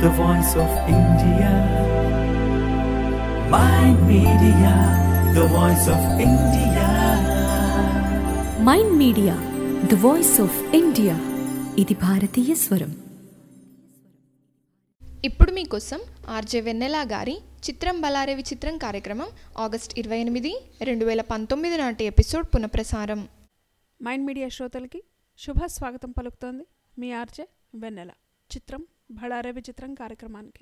the voice of India. Mind Media, the voice of India. Mind Media the voice of India ఇది భారతీయ స్వరం ఇప్పుడు మీకోసం RJ వెన్నెలా గారి చిత్రం బలారే విచిత్రం కార్యక్రమం ఆగస్ట్ ఇరవై ఎనిమిది రెండు వేల పంతొమ్మిది నాటి ఎపిసోడ్ పునఃప్రసారం మైండ్ మీడియా శ్రోతలకి శుభ స్వాగతం పలుకుతోంది మీ ఆర్జే వెన్నెల చిత్రం బళారే విచిత్రం కార్యక్రమానికి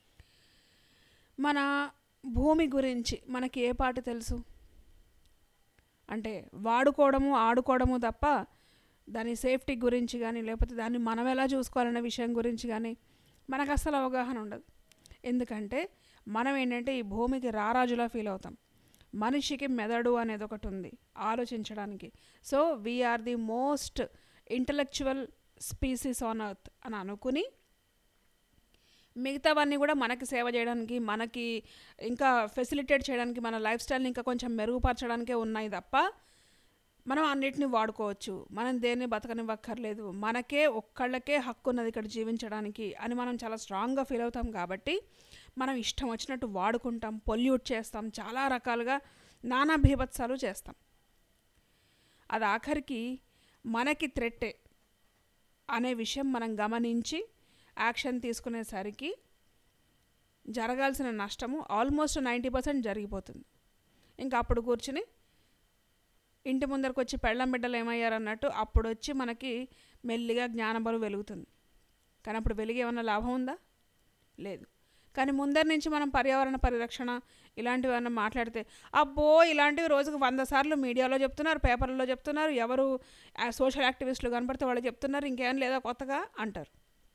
మన భూమి గురించి మనకి ఏ పాట తెలుసు అంటే వాడుకోవడము ఆడుకోవడము తప్ప దాని సేఫ్టీ గురించి కానీ లేకపోతే దాన్ని మనం ఎలా చూసుకోవాలనే విషయం గురించి కానీ మనకు అసలు అవగాహన ఉండదు ఎందుకంటే మనం ఏంటంటే ఈ భూమికి రారాజులా ఫీల్ అవుతాం మనిషికి మెదడు అనేది ఒకటి ఉంది ఆలోచించడానికి so we're the most intellectual species on earth అని అనుకుని మిగతావన్నీ కూడా మనకి సేవ చేయడానికి మనకి ఇంకా ఫెసిలిటేట్ చేయడానికి మన లైఫ్ స్టైల్ని ఇంకా కొంచెం మెరుగుపరచడానికే ఉన్నాయి తప్ప మనం అన్నిటిని వాడుకోవచ్చు మనం దేన్ని బతకనివ్వక్కర్లేదు మనకే ఒక్కళ్ళకే హక్కు ఉన్నది ఇక్కడ జీవించడానికి అని మనం చాలా స్ట్రాంగ్గా ఫీల్ అవుతాం కాబట్టి మనం ఇష్టం వచ్చినట్టు వాడుకుంటాం పొల్యూట్ చేస్తాం చాలా రకాలుగా నానా భీభత్సాలు చేస్తాం అది ఆఖరికి మనకి థ్రెట్టే అనే విషయం మనం గమనించి యాక్షన్ తీసుకునేసరికి జరగాల్సిన నష్టము ఆల్మోస్ట్ నైంటీ పర్సెంట్ జరిగిపోతుంది ఇంకా అప్పుడు కూర్చుని ఇంటి ముందరకు వచ్చి పెళ్ళం బిడ్డలు ఏమయ్యారన్నట్టు అప్పుడు వచ్చి మనకి మెల్లిగా జ్ఞానబలు వెలుగుతుంది కానీ అప్పుడు వెలిగి ఏమన్నా లాభం ఉందా లేదు కానీ ముందరి నుంచి మనం పర్యావరణ పరిరక్షణ ఇలాంటివి ఏమన్నా మాట్లాడితే అబ్బో ఇలాంటివి రోజుకు వంద సార్లు మీడియాలో చెప్తున్నారు పేపర్లలో చెప్తున్నారు ఎవరు సోషల్ యాక్టివిస్టులు కనపడితే వాళ్ళు చెప్తున్నారు ఇంకేం లేదా కొత్తగా అంటారు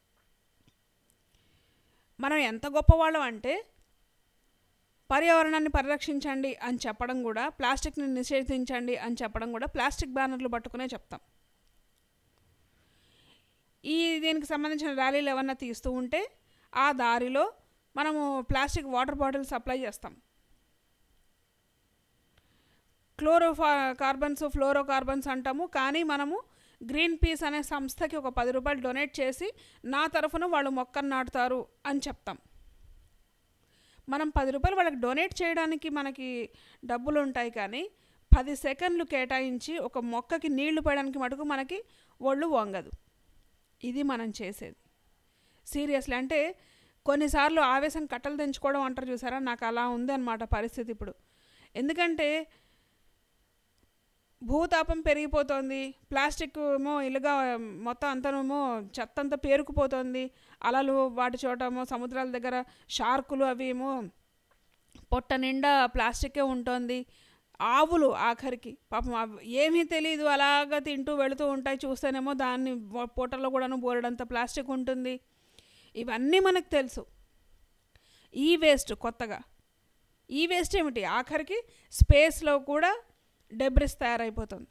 మనం ఎంత గొప్పవాళ్ళం అంటే పర్యావరణాన్ని పరిరక్షించండి అని చెప్పడం కూడా ప్లాస్టిక్ని నిషేధించండి అని చెప్పడం కూడా ప్లాస్టిక్ బ్యానర్లు పట్టుకునే చెప్తాం ఈ దీనికి సంబంధించిన ర్యాలీలు ఏమన్నా తీస్తూ ఉంటే ఆ దారిలో మనము ప్లాస్టిక్ వాటర్ బాటిల్ సప్లై చేస్తాం క్లోరో కార్బన్స్ ఫ్లోరో కార్బన్స్ అంటాము కానీ మనము గ్రీన్ పీస్ అనే సంస్థకి ఒక పది రూపాయలు డొనేట్ చేసి నా తరఫున వాళ్ళు మొక్కను నాటుతారు అని చెప్తాం మనం పది రూపాయలు వాళ్ళకి డొనేట్ చేయడానికి మనకి డబ్బులు ఉంటాయి కానీ పది సెకండ్లు కేటాయించి ఒక మొక్కకి నీళ్లు పోయడానికి మటుకు మనకి ఒళ్ళు వంగదు ఇది మనం చేసేది సీరియస్లీ అంటే కొన్నిసార్లు ఆవేశం కట్టలు తెంచుకోవడం అంటారు చూసారా నాకు అలా ఉంది అనమాట పరిస్థితి ఇప్పుడు ఎందుకంటే భూతాపం పెరిగిపోతుంది ప్లాస్టిక్ ఏమో ఇల్లుగా మొత్తం అంతనేమో చెత్త అంతా పేరుకుపోతుంది అలలు వాటి చోటమో సముద్రాల దగ్గర షార్కులు అవి ఏమో పొట్ట నిండా ప్లాస్టికే ఉంటుంది ఆవులు ఆఖరికి పాపం ఏమీ తెలియదు అలాగా తింటూ వెళుతూ ఉంటాయి చూస్తేనేమో దాన్ని పొట్టలో కూడాను బోరడంత ప్లాస్టిక్ ఉంటుంది ఇవన్నీ మనకు తెలుసు ఈ వేస్ట్ కొత్తగా ఈ వేస్ట్ ఏమిటి ఆఖరికి స్పేస్లో కూడా డెబ్రిస్ తయారైపోతుంది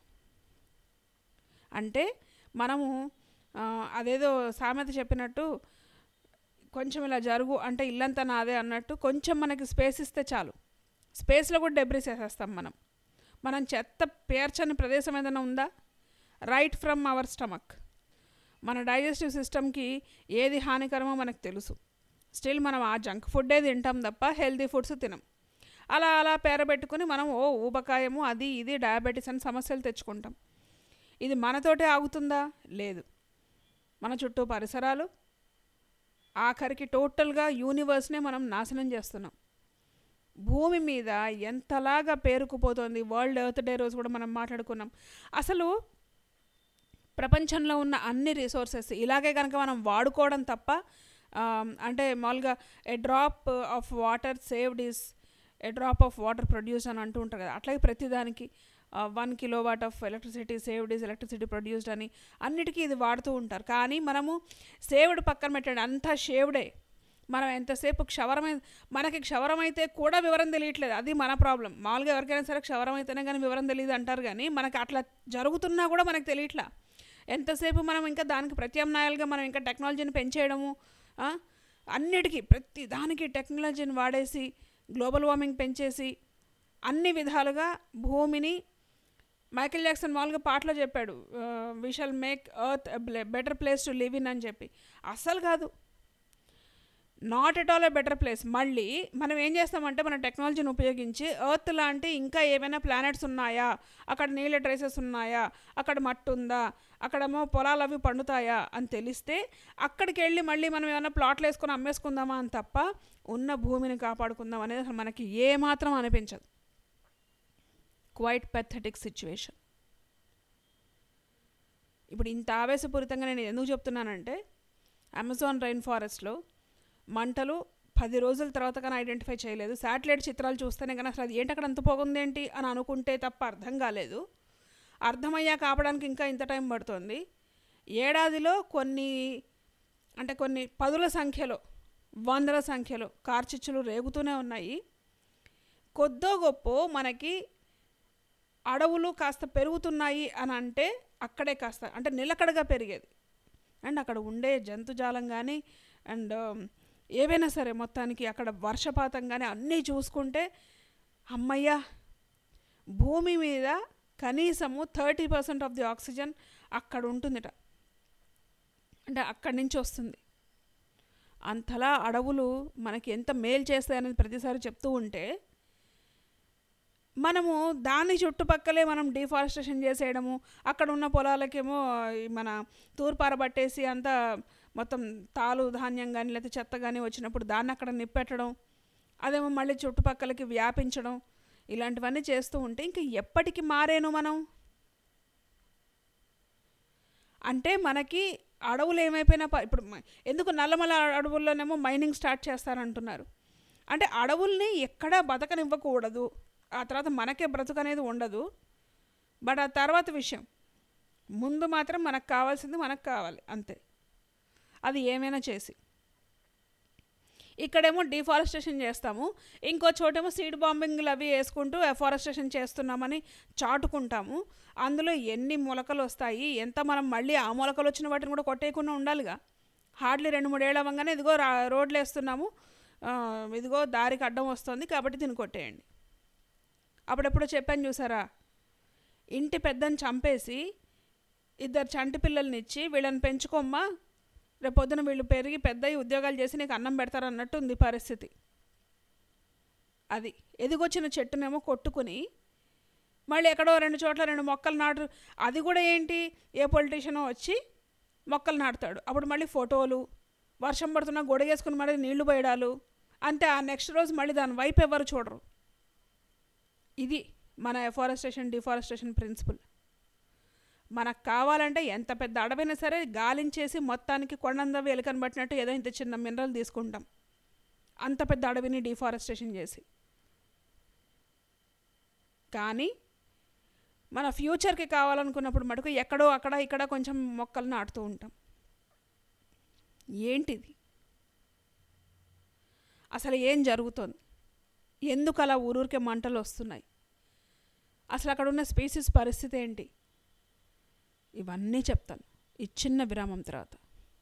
అంటే మనము అదేదో సామెత చెప్పినట్టు కొంచెం ఇలా జరుగు అంటే ఇల్లంతా నాదే అన్నట్టు కొంచెం మనకి స్పేస్ ఇస్తే చాలు స్పేస్లో కూడా డెబ్రిస్ వేసేస్తాం మనం మనం చెత్త పేర్చని ప్రదేశం ఏదైనా ఉందా రైట్ ఫ్రమ్ అవర్ స్టమక్ మన డైజెస్టివ్ సిస్టమ్కి ఏది హానికరమో మనకు తెలుసు స్టిల్ మనం ఆ జంక్ ఫుడ్డే తింటాం తప్ప హెల్తీ ఫుడ్స్ తినం అలా అలా పేరబెట్టుకుని మనం ఓ ఊబకాయము అది ఇది డయాబెటీస్ అని సమస్యలు తెచ్చుకుంటాం ఇది మనతోటే ఆగుతుందా లేదు మన చుట్టూ పరిసరాలు ఆఖరికి టోటల్గా యూనివర్స్నే మనం నాశనం చేస్తున్నాం భూమి మీద ఎంతలాగా పేరుకుపోతుంది వరల్డ్ ఎర్త్ డే రోజు కూడా మనం మాట్లాడుకున్నాం అసలు ప్రపంచంలో ఉన్న అన్ని రిసోర్సెస్ ఇలాగే కనుక మనం వాడుకోవడం తప్ప అంటే మామూలుగా a drop of water saved is a drop of water produce అని అంటూ ఉంటారు కదా అట్లాగే ప్రతిదానికి one kilowatt of electricity saved is electricity produced అని అన్నిటికీ ఇది వాడుతూ ఉంటారు కానీ మనము సేవ్డ్ పక్కన పెట్టండి అంతా షేవ్డే మనం ఎంతసేపు క్షవరమై మనకి క్షవరం అయితే కూడా వివరం తెలియట్లేదు అది మన ప్రాబ్లం మామూలుగా ఎవరికైనా సరే క్షవరం అయితేనే కానీ వివరం తెలియదు అంటారు కానీ మనకి అట్లా జరుగుతున్నా కూడా మనకు తెలియట్లా ఎంతసేపు మనం ఇంకా దానికి ప్రత్యామ్నాయాలుగా మనం ఇంకా టెక్నాలజీని పెంచేయడము అన్నిటికీ ప్రతి దానికి టెక్నాలజీని వాడేసి గ్లోబల్ వార్మింగ్ పెంచేసి అన్ని విధాలుగా భూమిని మైకేల్ జాక్సన్ మామూలుగా పాటలో చెప్పాడు we shall make earth better place to live in అని చెప్పి అస్సలు కాదు not at all a better place మళ్ళీ మనం ఏం చేస్తామంటే మన టెక్నాలజీని ఉపయోగించి ఎర్త్ లాంటి ఇంకా ఏమైనా ప్లానెట్స్ ఉన్నాయా అక్కడ నీళ్ళ ట్రేసెస్ ఉన్నాయా అక్కడ మట్టి ఉందా అక్కడేమో పొలాలు అవి పండుతాయా అని తెలిస్తే అక్కడికి వెళ్ళి మళ్ళీ మనం ఏమైనా ప్లాట్లు వేసుకొని అమ్మేసుకుందామా అని తప్ప ఉన్న భూమిని కాపాడుకుందాం అనేది అసలు మనకి ఏమాత్రం అనిపించదు క్వైట్ పెథెటిక్ సిచ్యువేషన్ ఇప్పుడు ఇంత ఆవేశపూరితంగా నేను ఎందుకు చెప్తున్నానంటే అమెజాన్ రైన్ ఫారెస్ట్లో మంటలు పది రోజుల తర్వాత కానీ ఐడెంటిఫై చేయలేదు శాటిలైట్ చిత్రాలు చూస్తేనే కానీ అసలు అది ఏంటి అక్కడ అంత పోగుందేంటి అని అనుకుంటే తప్ప అర్థం కాలేదు అర్థమయ్యాక ఆపడానికి ఇంకా ఇంత టైం పడుతుంది ఏడాదిలో కొన్ని అంటే కొన్ని పదుల సంఖ్యలో వందల సంఖ్యలో కార్చిచ్చులు రేగుతూనే ఉన్నాయి కొద్దో గొప్ప మనకి అడవులు కాస్త పెరుగుతున్నాయి అని అంటే అక్కడే కాస్త అంటే నిలకడగా పెరిగేది అండ్ అక్కడ ఉండే జంతుజాలం కానీ అండ్ ఏవైనా సరే మొత్తానికి అక్కడ వర్షపాతం కానీ అన్నీ చూసుకుంటే అమ్మయ్య భూమి మీద కనీసము thirty percent of the oxygen అక్కడ ఉంటుందిట అంటే అక్కడి నుంచి వస్తుంది అంతలా అడవులు మనకి ఎంత మేలు చేస్తాయనేది ప్రతిసారి చెప్తూ ఉంటే మనము దాని చుట్టుపక్కలే మనం డిఫారెస్టేషన్ చేసేయడము అక్కడ ఉన్న పొలాలకేమో ఈ మన తూర్పారబట్టేసి అంతా మొత్తం తాలు ధాన్యం కానీ లేకపోతే చెత్త కానీ వచ్చినప్పుడు దాన్ని అక్కడ నిప్పెట్టడం అదేమో మళ్ళీ చుట్టుపక్కలకి వ్యాపించడం ఇలాంటివన్నీ చేస్తూ ఉంటే ఇంకా ఎప్పటికి మారేను మనం అంటే మనకి అడవులు ఏమైపోయినా ప- ఇప్పుడు మ- ఎందుకు నల్లమల అడవుల్లోనేమో మైనింగ్ స్టార్ట్ చేస్తారంటున్నారు అంటే అడవుల్ని ఎక్కడా బతకనివ్వకూడదు ఆ తర్వాత మనకే బ్రతుకు అనేది ఉండదు బట్ ఆ తర్వాత విషయం ముందు మాత్రం మనకు కావాల్సింది మనకు కావాలి అంతే అది ఏమైనా చేసి ఇక్కడేమో డిఫారెస్టేషన్ చేస్తాము ఇంకో చోటేమో సీడ్ బాంబింగ్లు అవి వేసుకుంటూ ఎఫారెస్టేషన్ చేస్తున్నామని చాటుకుంటాము అందులో ఎన్ని మొలకలు వస్తాయి ఎంత మనం మళ్ళీ ఆ మొలకలు వచ్చిన వాటిని కూడా కొట్టేయకుండా ఉండాలిగా హార్డ్లీ రెండు మూడేళ్ళు అవ్వగానే ఇదిగో రా రోడ్లు వేస్తున్నాము ఆ, ఇదిగో దారికి అడ్డం వస్తుంది కాబట్టి దీన్ని కొట్టేయండి అప్పుడెప్పుడో చెప్పాను చూసారా ఇంటి పెద్దని చంపేసి ఇద్దరు చంటి పిల్లల్ని ఇచ్చి వీళ్ళని పెంచుకోమ్మా రేపు పొద్దున వీళ్ళు పెరిగి పెద్దయి ఉద్యోగాలు చేసి నీకు అన్నం పెడతారు అన్నట్టు ఉంది పరిస్థితి అది ఎదిగొచ్చిన చెట్టునేమో కొట్టుకుని మళ్ళీ ఎక్కడో రెండు చోట్ల రెండు మొక్కలు నాటు అది కూడా ఏంటి ఏ పొలిటీషియనో వచ్చి మొక్కలు నాటుతాడు అప్పుడు మళ్ళీ ఫోటోలు వర్షం పడుతున్నా గొడగేసుకుని మళ్ళీ నీళ్లు పోయడాలు అంతే ఆ నెక్స్ట్ రోజు మళ్ళీ దాని వైపు ఎవరు చూడరు ఇది మన ఎఫారెస్టేషన్ డిఫారెస్టేషన్ ప్రిన్సిపల్ మనకు కావాలంటే ఎంత పెద్ద అడవైనా సరే గాలించేసి మొత్తానికి కొండందవి ఎలుకని పట్టినట్టు ఏదో ఇంత చిన్న మినరల్ తీసుకుంటాం అంత పెద్ద అడవిని డిఫారెస్టేషన్ చేసి కానీ మన ఫ్యూచర్కి కావాలనుకున్నప్పుడు మటుకు ఎక్కడో అక్కడ ఇక్కడ కొంచెం మొక్కలు నాటుతూ ఉంటాం ఏంటిది అసలు ఏం జరుగుతుంది ఎందుకు అలా ఊరూరికే మంటలు వస్తున్నాయి అసలు అక్కడ ఉన్న స్పీసీస్ పరిస్థితి ఏంటి ఇవన్నీ చెప్తాను ఈ చిన్న విరామం తర్వాత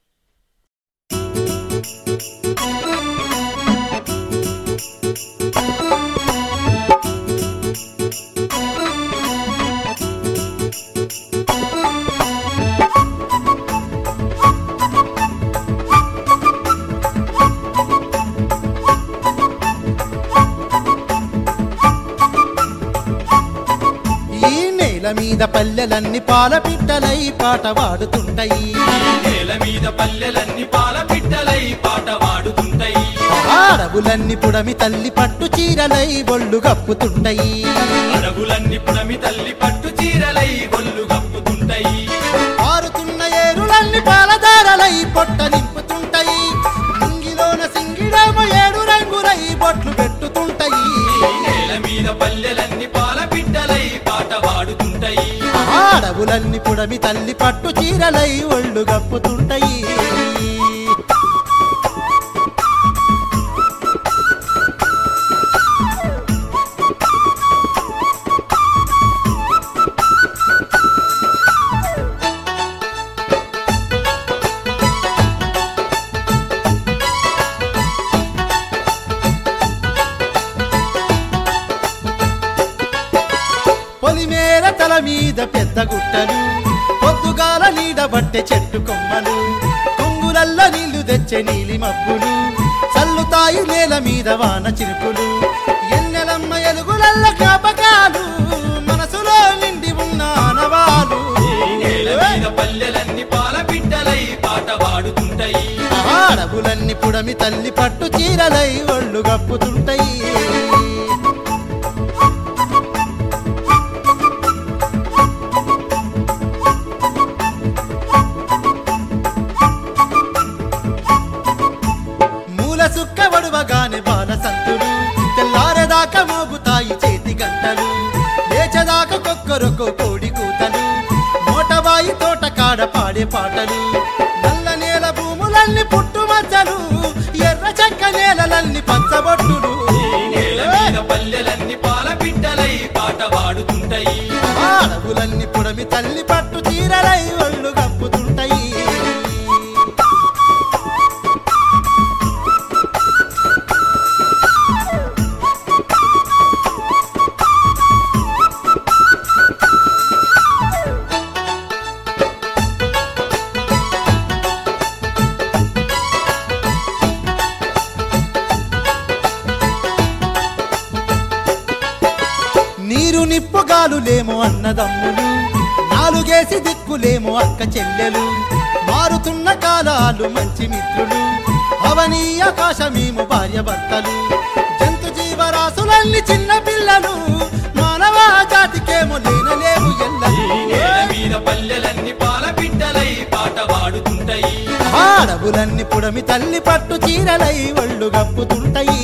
ఈ నేల మీద పల్లెలన్నీ పాల పిట్టలై పాట పాడుతుంటాయి నేల మీద పల్లెలన్నీ పాల పిట్టలై పాట పాడుతుంటాయి అడవులన్నీ పుడమి తల్లి పట్టు చీరలై ఒళ్ళు కప్పుతుంటాయి అడవులన్నీ పుడమి తల్లి పట్టు చీరలై ఒళ్ళు కప్పుతుంటాయి పారుతున్న ఏరులన్నీ పాలదారలై పొట్ట నింపుతుంటాయి ముంగిలోన సింగిడేమ ఏడు రంగులై బొట్లు పెట్టుతుంటాయి ఈ నేల మీద పల్లెలన్నీ పాల పిట్టలై పాట పాడుతుంటాయి అడవులన్నీ పుడమి తల్లి పట్టు చీరలై ఒళ్ళు కప్పుతుంటాయి పొలిమేర తల మీద పెద్ద గుట్టలు పొద్దుగాల నీడబట్టె చెట్టు కొమ్మలు కొంగులల్ల నీళ్లు తెచ్చే నీలి మబ్బులు చల్లుతాయి నేల మీద వాన చిరుకులు ఎన్నెలమ్మ ఎలుగులల్ల జ్ఞాపకాలు మనసులో నిండి ఉన్న ఆనవాలు నేల మీద పల్లెలన్నీ పాల బిడ్డలై పాట పాడుతుంటాయి అడవులన్నీ పుడమి తల్లి పట్టు చీరలై ఒళ్ళు గప్పుతుంటాయి మూల సుక్క వడువగానే బాల సంతులు తెల్లారేదాకా మోగుతాయి చేతి గంటలు లేచదాకా కొక్కరొక్క కోడి కూతలు మోటబాయి తోట కాడ పాడే పాటలు నల్ల నేల భూములన్నీ పుట్టుమచ్చలు ఎర్ర చెక్క నేలలన్నీ పచ్చబొట్టులు నేల మీద పల్లెలన్నీ పాల బిడ్డలై పాట పాడుతుంటాయి అడవులన్నీ పుడమి తల్లి పట్టు చీరలై ఒళ్ళు కప్పుతుంటాయి నీరు నిప్పుగాలులేమో అన్నదమ్ములు నాలుగేసి దిక్కులేమో అక్క చెల్లెలు మారుతున్న కాలాలు మంచి మిత్రులు అవనీ ఆకాశమేమో భార్య భర్తలు జంతు జీవరాశులన్నీ చిన్న పిల్లలు మానవ జాతికేమో లేనలేవు ఎల్లలు నేల మీద పల్లెలన్నీ పాల బిడ్డలై పాట పాడుతుంటాయి అడవులన్నీ పుడమి తల్లి పట్టు చీరలై ఒళ్ళు గప్పుతుంటాయి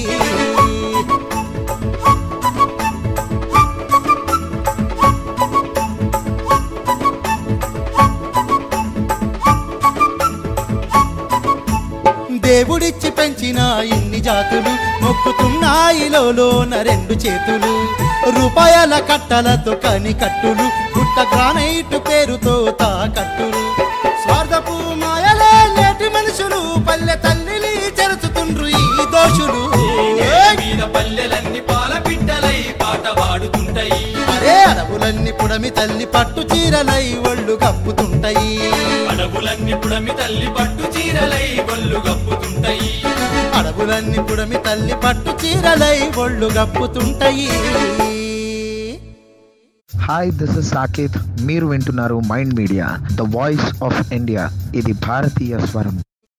దేవుడిచ్చి పెంచిన ఇన్ని జాతులు మొక్కుతున్నాయిలోన రెండు చేతులు రూపాయల కట్టలతో కని కట్టులు గుట్ట గ్రానైట్ పేరుతో తాకట్టులు స్వార్థపు మాయలే నేటి మనుషులు పల్లె తల్లిని చెరుచుతుండ్రు ఈ దోషులు నేల మీద పల్లెలన్నీ పాల బిడ్డలై పాట పాడుతుంటాయి అరే అడవులన్నీ పుడమి తల్లి పట్టు చీరలై ఒళ్ళు కప్పుతుంటాయి అడవులన్నీ పుడమి తల్లి పట్టు చీరలై ఒళ్ళు గప్పుతుంటాయి అడవులన్నీ పుడమి తల్లి పట్టు చీరలై ఒళ్ళు గప్పుతుంటాయి హాయ్ దిస్ ఇస్ సాకేత్ మీరు వింటున్నారు mind Media the voice of India ఇది భారతీయ స్వరం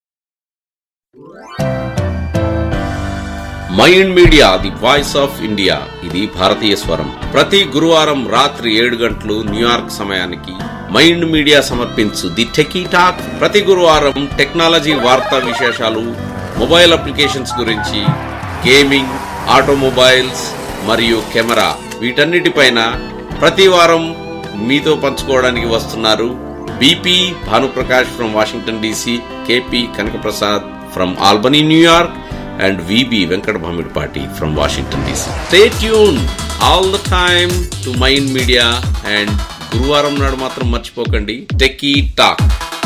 Mind Media the voice of India ఇది భారతీయ స్వరం ప్రతి గురువారం రాత్రి ఏడు గంటలు న్యూయార్క్ సమయానికి మైండ్ మీడియా సమర్పించు ది టెకీ టాక్ ప్రతి గురువారం టెక్నాలజీ వార్తా విశేషాలు మొబైల్ అప్లికేషన్స్ గురించి గేమింగ్ ఆటోమొబైల్స్ మరియు కెమెరా వీటన్నిటిపైన ప్రతి వారం మీతో పంచుకోవడానికి వస్తున్నారు BP Bhanuprakash from Washington DC KP Kanakaprasad from Albany New York and VB Venkat Bhamidpati from Washington DC. Stay tuned all the time to Mind Media and గురువారం నాడు మాత్రం మర్చిపోకండి Techie Talk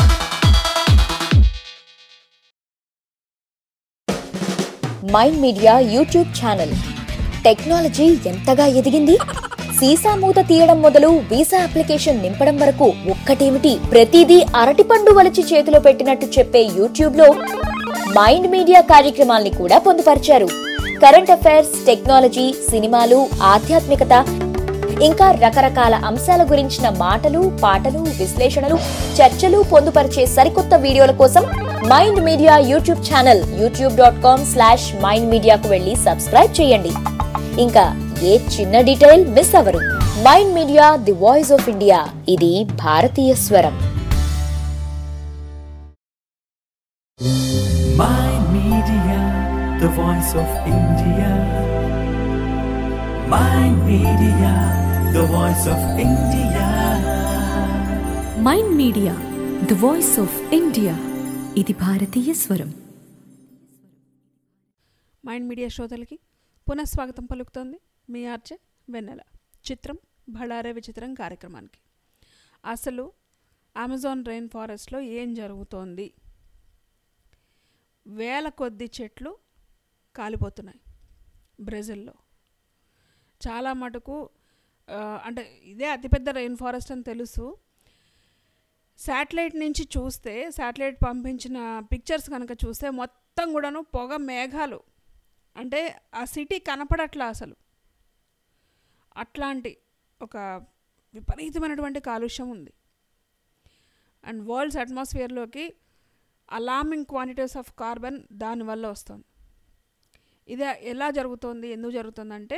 Mind Media YouTube channel technology ఎంతగా ఎదిగింది సీసా మూత తీయడం మొదలు వీసా అప్లికేషన్ నింపడం వరకు ఒక్కటేమిటి ప్రతిదీ అరటిపండు వలిచి చేతిలో పెట్టినట్టు చెప్పే యూట్యూబ్ లో మైండ్ మీడియా కార్యక్రమాల్ని కూడా పొందుపరిచారు కరెంట్ అఫైర్స్ టెక్నాలజీ సినిమాలు ఆధ్యాత్మికత ఇంకా రకరకాల అంశాల గురించిన మాటలు పాటలు విశ్లేషణలు చర్చలు పొందుపరిచే సరికొత్త వీడియోల కోసం Mind Media YouTube channel YouTube dot com slash Mind మీడియాకు వెళ్ళి సబ్స్క్రైబ్ చేయండి ఇంకా ఏ చిన్న డీటెయిల్ మిస్ అవరు Mind Media the voice of India ఇది భారతీయ స్వరం Mind Media, the voice of India. Mind Media, the voice of India. Mind Media the voice of India ఇది భారతీయ స్వరం మైండ్ మీడియా శ్రోతలకి పునఃస్వాగతం పలుకుతోంది మీ ఆర్జే వెన్నెల చిత్రం బళారే విచిత్రం కార్యక్రమానికి అసలు అమెజాన్ రెయిన్ ఫారెస్ట్లో ఏం జరుగుతోంది వేల కొద్ది చెట్లు కాలిపోతున్నాయి బ్రెజిల్లో చాలా మటుకు ఆ, అంటే ఇదే అతిపెద్ద రెయిన్ ఫారెస్ట్ అని తెలుసు శాటిలైట్ నుంచి చూస్తే శాటిలైట్ పంపించిన పిక్చర్స్ కనుక చూస్తే మొత్తం మొత్తం కూడాను పొగ మేఘాలు అంటే ఆ సిటీ కనపడట్లా అసలు అట్లాంటి ఒక విపరీతమైనటువంటి కాలుష్యం ఉంది అండ్ వరల్డ్స్ అట్మాస్ఫియర్లోకి అలార్మింగ్ క్వాంటిటీస్ ఆఫ్ కార్బన్ దానివల్ల వస్తుంది ఇది ఎలా జరుగుతుంది ఎందుకు జరుగుతుందంటే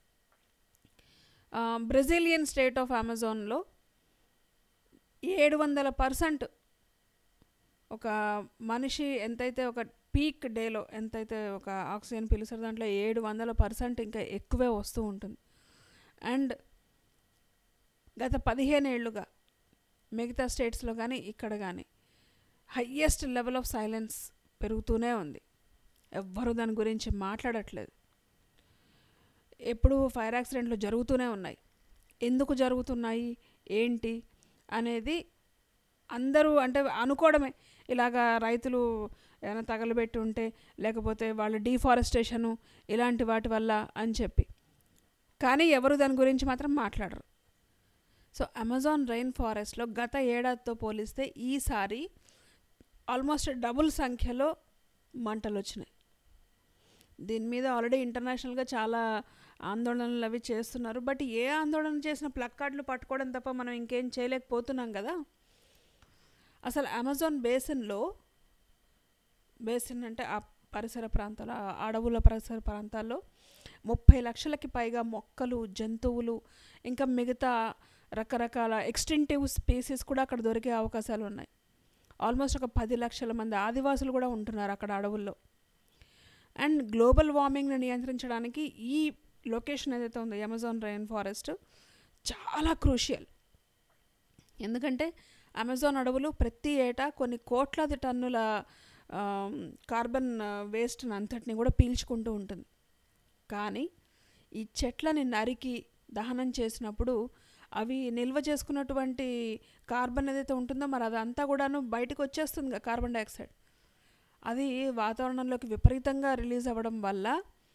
బ్రెజిలియన్ స్టేట్ ఆఫ్ అమెజాన్లో ఏడు వందల పర్సెంట్ ఒక మనిషి ఎంతైతే ఒక పీక్ డేలో ఎంతైతే ఒక ఆక్సిజన్ పీలుస్తారో దాంట్లో ఏడు వందల పర్సెంట్ ఇంకా ఎక్కువే వస్తూ ఉంటుంది అండ్ గత పదిహేను ఏళ్ళుగా మిగతా స్టేట్స్లో కానీ ఇక్కడ కానీ హయ్యెస్ట్ లెవెల్ ఆఫ్ సైలెన్స్ పెరుగుతూనే ఉంది ఎవ్వరూ దాని గురించి మాట్లాడట్లేదు ఎప్పుడు ఫైర్ యాక్సిడెంట్లు జరుగుతూనే ఉన్నాయి ఎందుకు జరుగుతున్నాయి ఏంటి అనేది అందరూ అంటే అనుకోవడమే ఇలాగా రైతులు ఏమైనా తగలబెట్టి ఉంటే లేకపోతే వాళ్ళ డీఫారెస్టేషను ఇలాంటి వాటి వల్ల అని చెప్పి కానీ ఎవరు దాని గురించి మాత్రం మాట్లాడరు సో అమెజాన్ రెయిన్ ఫారెస్ట్లో గత ఏడాదితో పోలిస్తే ఈసారి ఆల్మోస్ట్ డబుల్ సంఖ్యలో మంటలు వచ్చినాయి దీని మీద ఆల్రెడీ ఇంటర్నేషనల్గా చాలా ఆందోళనలు అవి చేస్తున్నారు బట్ ఏ ఆందోళన చేసిన ప్లక్కార్డులు పట్టుకోవడం తప్ప మనం ఇంకేం చేయలేకపోతున్నాం కదా అసలు అమెజాన్ బేసిన్లో బేసిన్ అంటే ఆ పరిసర ప్రాంతాల ఆ అడవుల పరిసర ప్రాంతాల్లో ముప్పై లక్షలకి పైగా మొక్కలు జంతువులు ఇంకా మిగతా రకరకాల ఎక్స్టెంటివ్ స్పీసీస్ కూడా అక్కడ దొరికే అవకాశాలు ఉన్నాయి ఆల్మోస్ట్ ఒక పది లక్షల మంది ఆదివాసులు కూడా ఉంటున్నారు అక్కడ అడవుల్లో అండ్ గ్లోబల్ వార్మింగ్ని నియంత్రించడానికి ఈ లొకేషన్ ఏదైతే ఉందో అమెజాన్ రెయిన్ ఫారెస్ట్ చాలా క్రూషియల్ ఎందుకంటే అమెజాన్ అడవులు ప్రతి ఏటా కొన్ని కోట్లాది టన్నుల కార్బన్ వేస్ట్ని అంతటిని కూడా పీల్చుకుంటూ ఉంటుంది కానీ ఈ చెట్లని నరికి దహనం చేసినప్పుడు అవి నిల్వ చేసుకున్నటువంటి కార్బన్ ఏదైతే ఉంటుందో మరి అదంతా కూడాను బయటకు వచ్చేస్తుంది కార్బన్ డైఆక్సైడ్ అది వాతావరణంలోకి విపరీతంగా రిలీజ్ అవ్వడం వల్ల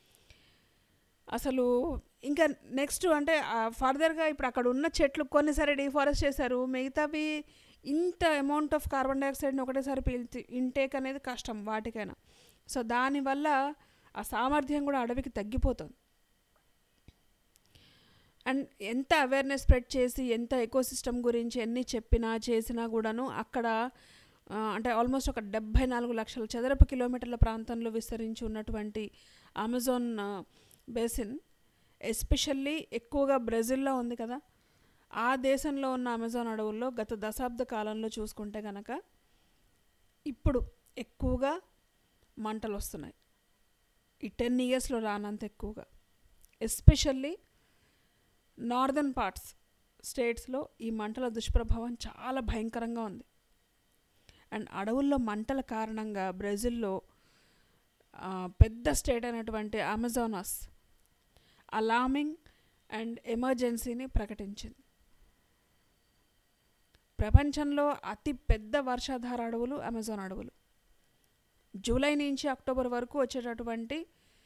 అసలు ఇంకా నెక్స్ట్ అంటే ఫర్దర్గా ఇప్పుడు అక్కడ ఉన్న చెట్లు కొన్నిసారి డిఫారెస్ట్ చేశారు మిగతావి ఇంత అమౌంట్ ఆఫ్ కార్బన్ డైఆక్సైడ్ని ఒకటేసారి పీల్చి ఇంటేక్ అనేది కష్టం వాటికైనా సో దానివల్ల ఆ సామర్థ్యం కూడా అడవికి తగ్గిపోతుంది అండ్ ఎంత అవేర్నెస్ స్ప్రెడ్ చేసి ఎంత ఎకోసిస్టమ్ గురించి ఎన్ని చెప్పినా చేసినా కూడాను అక్కడ అంటే ఆల్మోస్ట్ ఒక డెబ్భై నాలుగు లక్షల చదరపు కిలోమీటర్ల ప్రాంతంలో విస్తరించి ఉన్నటువంటి అమెజాన్ బేసిన్ ఎస్పెషల్లీ ఎక్కువగా బ్రెజిల్లో ఉంది కదా ఆ దేశంలో ఉన్న అమెజాన్ అడవుల్లో గత దశాబ్ద కాలంలో చూసుకుంటే కనుక ఇప్పుడు ఎక్కువగా మంటలు వస్తున్నాయి ఈ టెన్ ఇయర్స్లో రానంత ఎక్కువగా ఎస్పెషల్లీ నార్దర్న్ పార్ట్స్ స్టేట్స్లో ఈ మంటల దుష్ప్రభావం చాలా భయంకరంగా ఉంది అండ్ అడవుల్లో మంటల కారణంగా బ్రెజిల్లో పెద్ద స్టేట్ అయినటువంటి అమెజానస్ అలామింగ్ అండ్ ఎమర్జెన్సీని ప్రకటించింది ప్రపంచంలో అతి పెద్ద వర్షాధార అడవులు అమెజాన్ అడవులు జూలై నుంచి అక్టోబర్ వరకు వచ్చేటటువంటి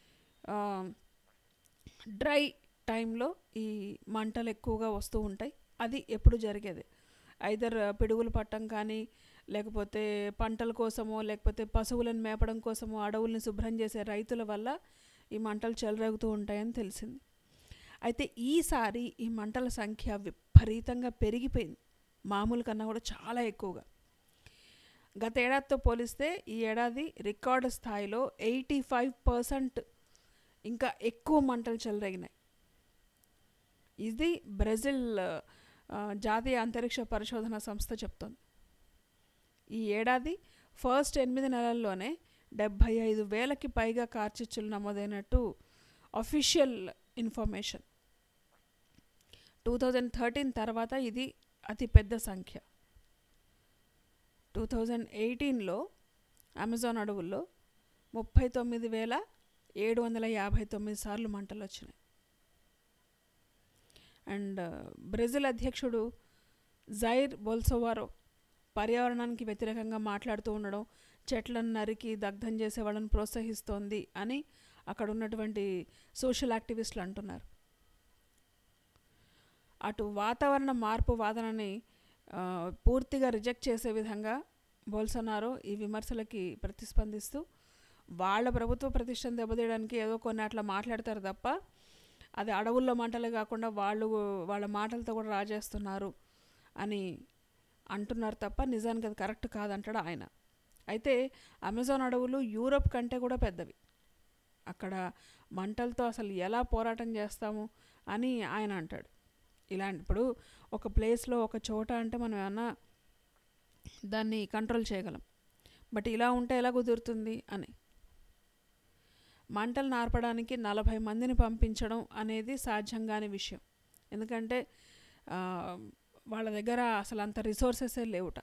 డ్రై టైంలో ఈ మంటలు ఎక్కువగా వస్తూ ఉంటాయి అది ఎప్పుడు జరిగేది ఐదర్ పిడుగులు పట్టడం కానీ లేకపోతే పంటల కోసమో లేకపోతే పశువులను మేపడం కోసమో అడవుల్ని శుభ్రం చేసే రైతుల వల్ల ఈ మంటలు చెలరేగుతూ ఉంటాయని తెలిసింది అయితే ఈసారి ఈ మంటల సంఖ్య విపరీతంగా పెరిగిపోయింది మామూలు కన్నా కూడా చాలా ఎక్కువగా గత ఏడాదితో పోలిస్తే ఈ ఏడాది రికార్డు స్థాయిలో ఎయిటీ ఫైవ్ పర్సెంట్ ఇంకా ఎక్కువ మంటలు చెలరేగినాయి ఇది బ్రెజిల్ జాతీయ అంతరిక్ష పరిశోధన సంస్థ చెప్తోంది ఈ ఏడాది ఫస్ట్ ఎనిమిది నెలల్లోనే డెబ్భై ఐదు వేలకి పైగా కార్చిచ్చులు నమోదైనట్టు official information two thousand thirteen తర్వాత ఇది అతి పెద్ద సంఖ్య టూ థౌజండ్ ఎయిటీన్లో అమెజాన్ అడవుల్లో ముప్పై తొమ్మిది వేల ఏడు వందల యాభై తొమ్మిది సార్లు మంటలు వచ్చినాయి అండ్ బ్రెజిల్ అధ్యక్షుడు జైర్ బొల్సోవారో పర్యావరణానికి వ్యతిరేకంగా మాట్లాడుతూ ఉండడం చెట్లను నరికి దగ్ధం చేసే వాళ్ళని ప్రోత్సహిస్తోంది అని అక్కడ ఉన్నటువంటి సోషల్ యాక్టివిస్టులు అంటున్నారు అటు వాతావరణ మార్పు వాదనని పూర్తిగా రిజెక్ట్ చేసే విధంగా బోల్సనారో ఈ విమర్శలకి ప్రతిస్పందిస్తూ వాళ్ళ ప్రభుత్వ ప్రతిష్టను దెబ్బతీయడానికి ఏదో కొన్ని అట్లా మాట్లాడతారు తప్ప అది అడవుల్లో మాటలే కాకుండా వాళ్ళు వాళ్ళ మాటలతో కూడా రాజేస్తున్నారు అని అంటున్నారు తప్ప నిజానికి అది కరెక్ట్ కాదంటాడు ఆయన అయితే అమెజాన్ అడవులు యూరప్ కంటే కూడా పెద్దవి అక్కడ మంటలతో అసలు ఎలా పోరాటం చేస్తాము అని ఆయన అంటాడు ఇలాంటి ఇప్పుడు ఒక ప్లేస్లో ఒక చోట అంటే మనం ఏమన్నా దాన్ని కంట్రోల్ చేయగలం బట్ ఇలా ఉంటే ఎలా కుదురుతుంది అని మంటలు నార్పడానికి నలభై మందిని పంపించడం అనేది సాధ్యం కాని విషయం ఎందుకంటే ఆ, వాళ్ళ దగ్గర అసలు అంత రిసోర్సెసే లేవుట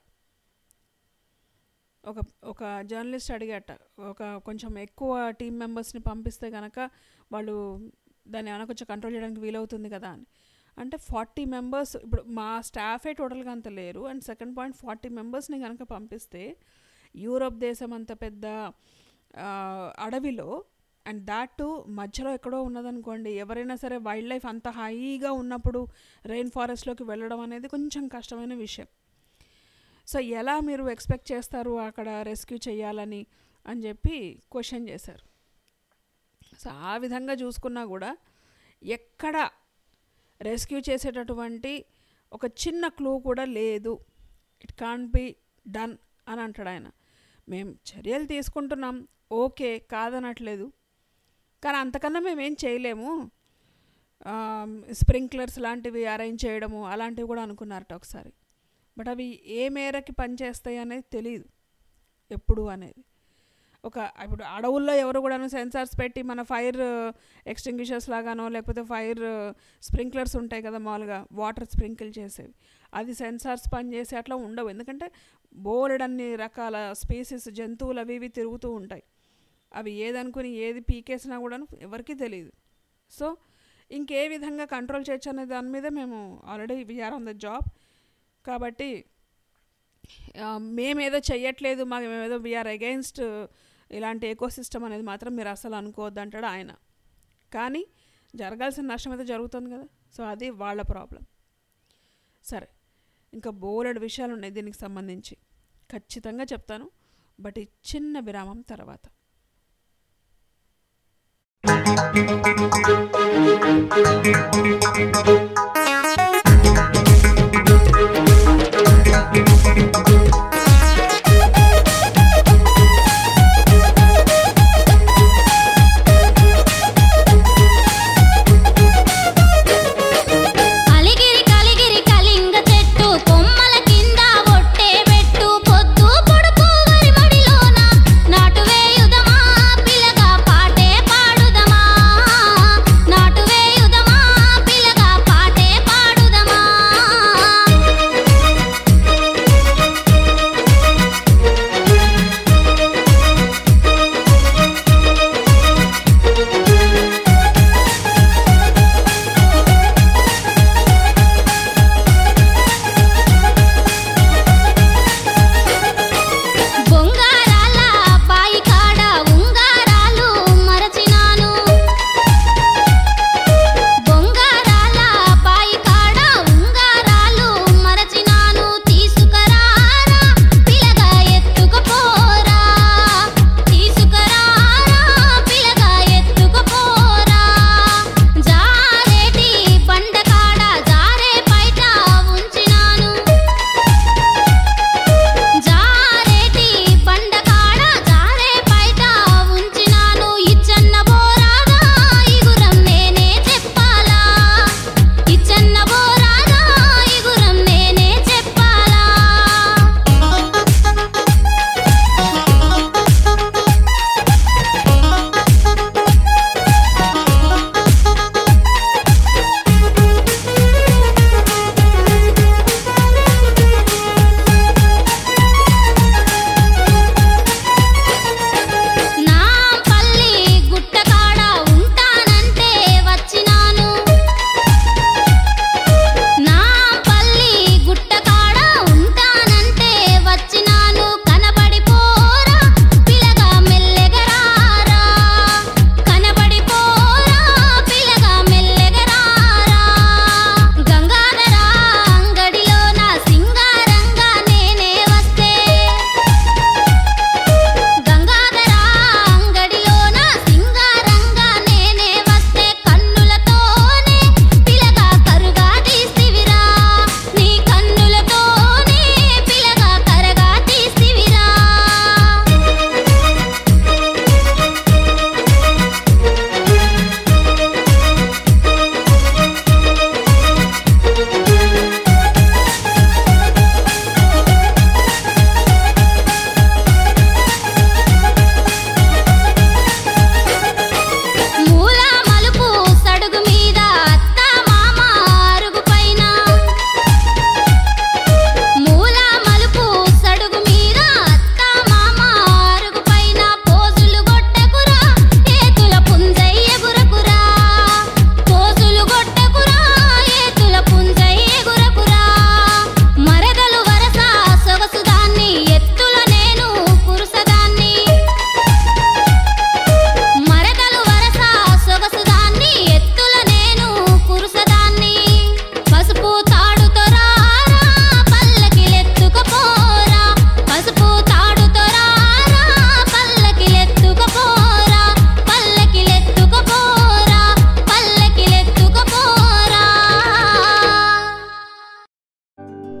ఒక ఒక జర్నలిస్ట్ అడిగట ఒక కొంచెం ఎక్కువ టీం మెంబర్స్ని పంపిస్తే కనుక వాళ్ళు దాన్ని ఏమైనా కొంచెం కంట్రోల్ చేయడానికి వీలవుతుంది కదా అని అంటే ఫార్టీ మెంబర్స్ ఇప్పుడు మా స్టాఫే టోటల్గా అంత లేరు అండ్ సెకండ్ పాయింట్ ఫార్టీ మెంబర్స్ని కనుక పంపిస్తే యూరప్ దేశం అంత పెద్ద ఆ, అడవిలో అండ్ దాట్ టు మధ్యలో ఎక్కడో ఉన్నదనుకోండి ఎవరైనా సరే వైల్డ్ లైఫ్ అంత హైగా ఉన్నప్పుడు రెయిన్ ఫారెస్ట్లోకి వెళ్ళడం అనేది కొంచెం కష్టమైన విషయం సో ఎలా మీరు ఎక్స్పెక్ట్ చేస్తారు అక్కడ రెస్క్యూ చేయాలని అని చెప్పి క్వశ్చన్ చేశారు సో ఆ విధంగా చూసుకున్నా కూడా ఎక్కడ రెస్క్యూ చేసేటటువంటి ఒక చిన్న క్లూ కూడా లేదు ఇట్ కాంట్ బి డన్ అని అంటాడు ఆయన మేము చర్యలు తీసుకుంటున్నాం ఓకే కాదనట్లేదు కానీ అంతకన్నా మేము ఏం చేయలేము స్ప్రింక్లర్స్ లాంటివి అరేంజ్ చేయడము అలాంటివి కూడా అనుకున్నారట ఒకసారి బట్ అవి ఏ మేరకి పనిచేస్తాయి అనేది తెలియదు ఎప్పుడు అనేది ఒక ఇప్పుడు అడవుల్లో ఎవరు కూడా సెన్సార్స్ పెట్టి మన ఫైర్ ఎక్స్టింగ్విషర్స్ లాగానో లేకపోతే ఫైర్ స్ప్రింక్లర్స్ ఉంటాయి కదా మామూలుగా వాటర్ స్ప్రింకిల్ చేసేవి అది సెన్సార్స్ పనిచేసి అట్లా ఉండవు ఎందుకంటే బోలెడన్ని రకాల స్పీసీస్ జంతువులు అవి ఇవి తిరుగుతూ ఉంటాయి అవి ఏదనుకుని ఏది పీకేసినా కూడా ఎవరికీ తెలియదు సో ఇంకే విధంగా కంట్రోల్ చేయొచ్చు అనే దాని మీద మేము already we're on the job కాబట్టి ఆ, మేమేదో చెయ్యట్లేదు మాకు మేమేదో వీఆర్ అగైన్స్ట్ ఇలాంటి ఎకోసిస్టమ్ అనేది మాత్రం మీరు అసలు అనుకోవద్దు అంటాడు ఆయన కానీ జరగాల్సిన నష్టం అయితే జరుగుతుంది కదా సో అది వాళ్ళ ప్రాబ్లం సరే ఇంకా బోలెడు విషయాలు ఉన్నాయి దీనికి సంబంధించి ఖచ్చితంగా చెప్తాను బట్ ఈ చిన్న విరామం తర్వాత అలిగిరి కలిగిరి కలింగ చెట్టు కొమ్మల కింద ఒట్టే పెట్టు పొద్దు పొడుపు వరి మడిలోన నాటు వేయుదమా పిల్లగా పాటే పాడుదమా నాటు వేయుదమా పిల్లగా పాటే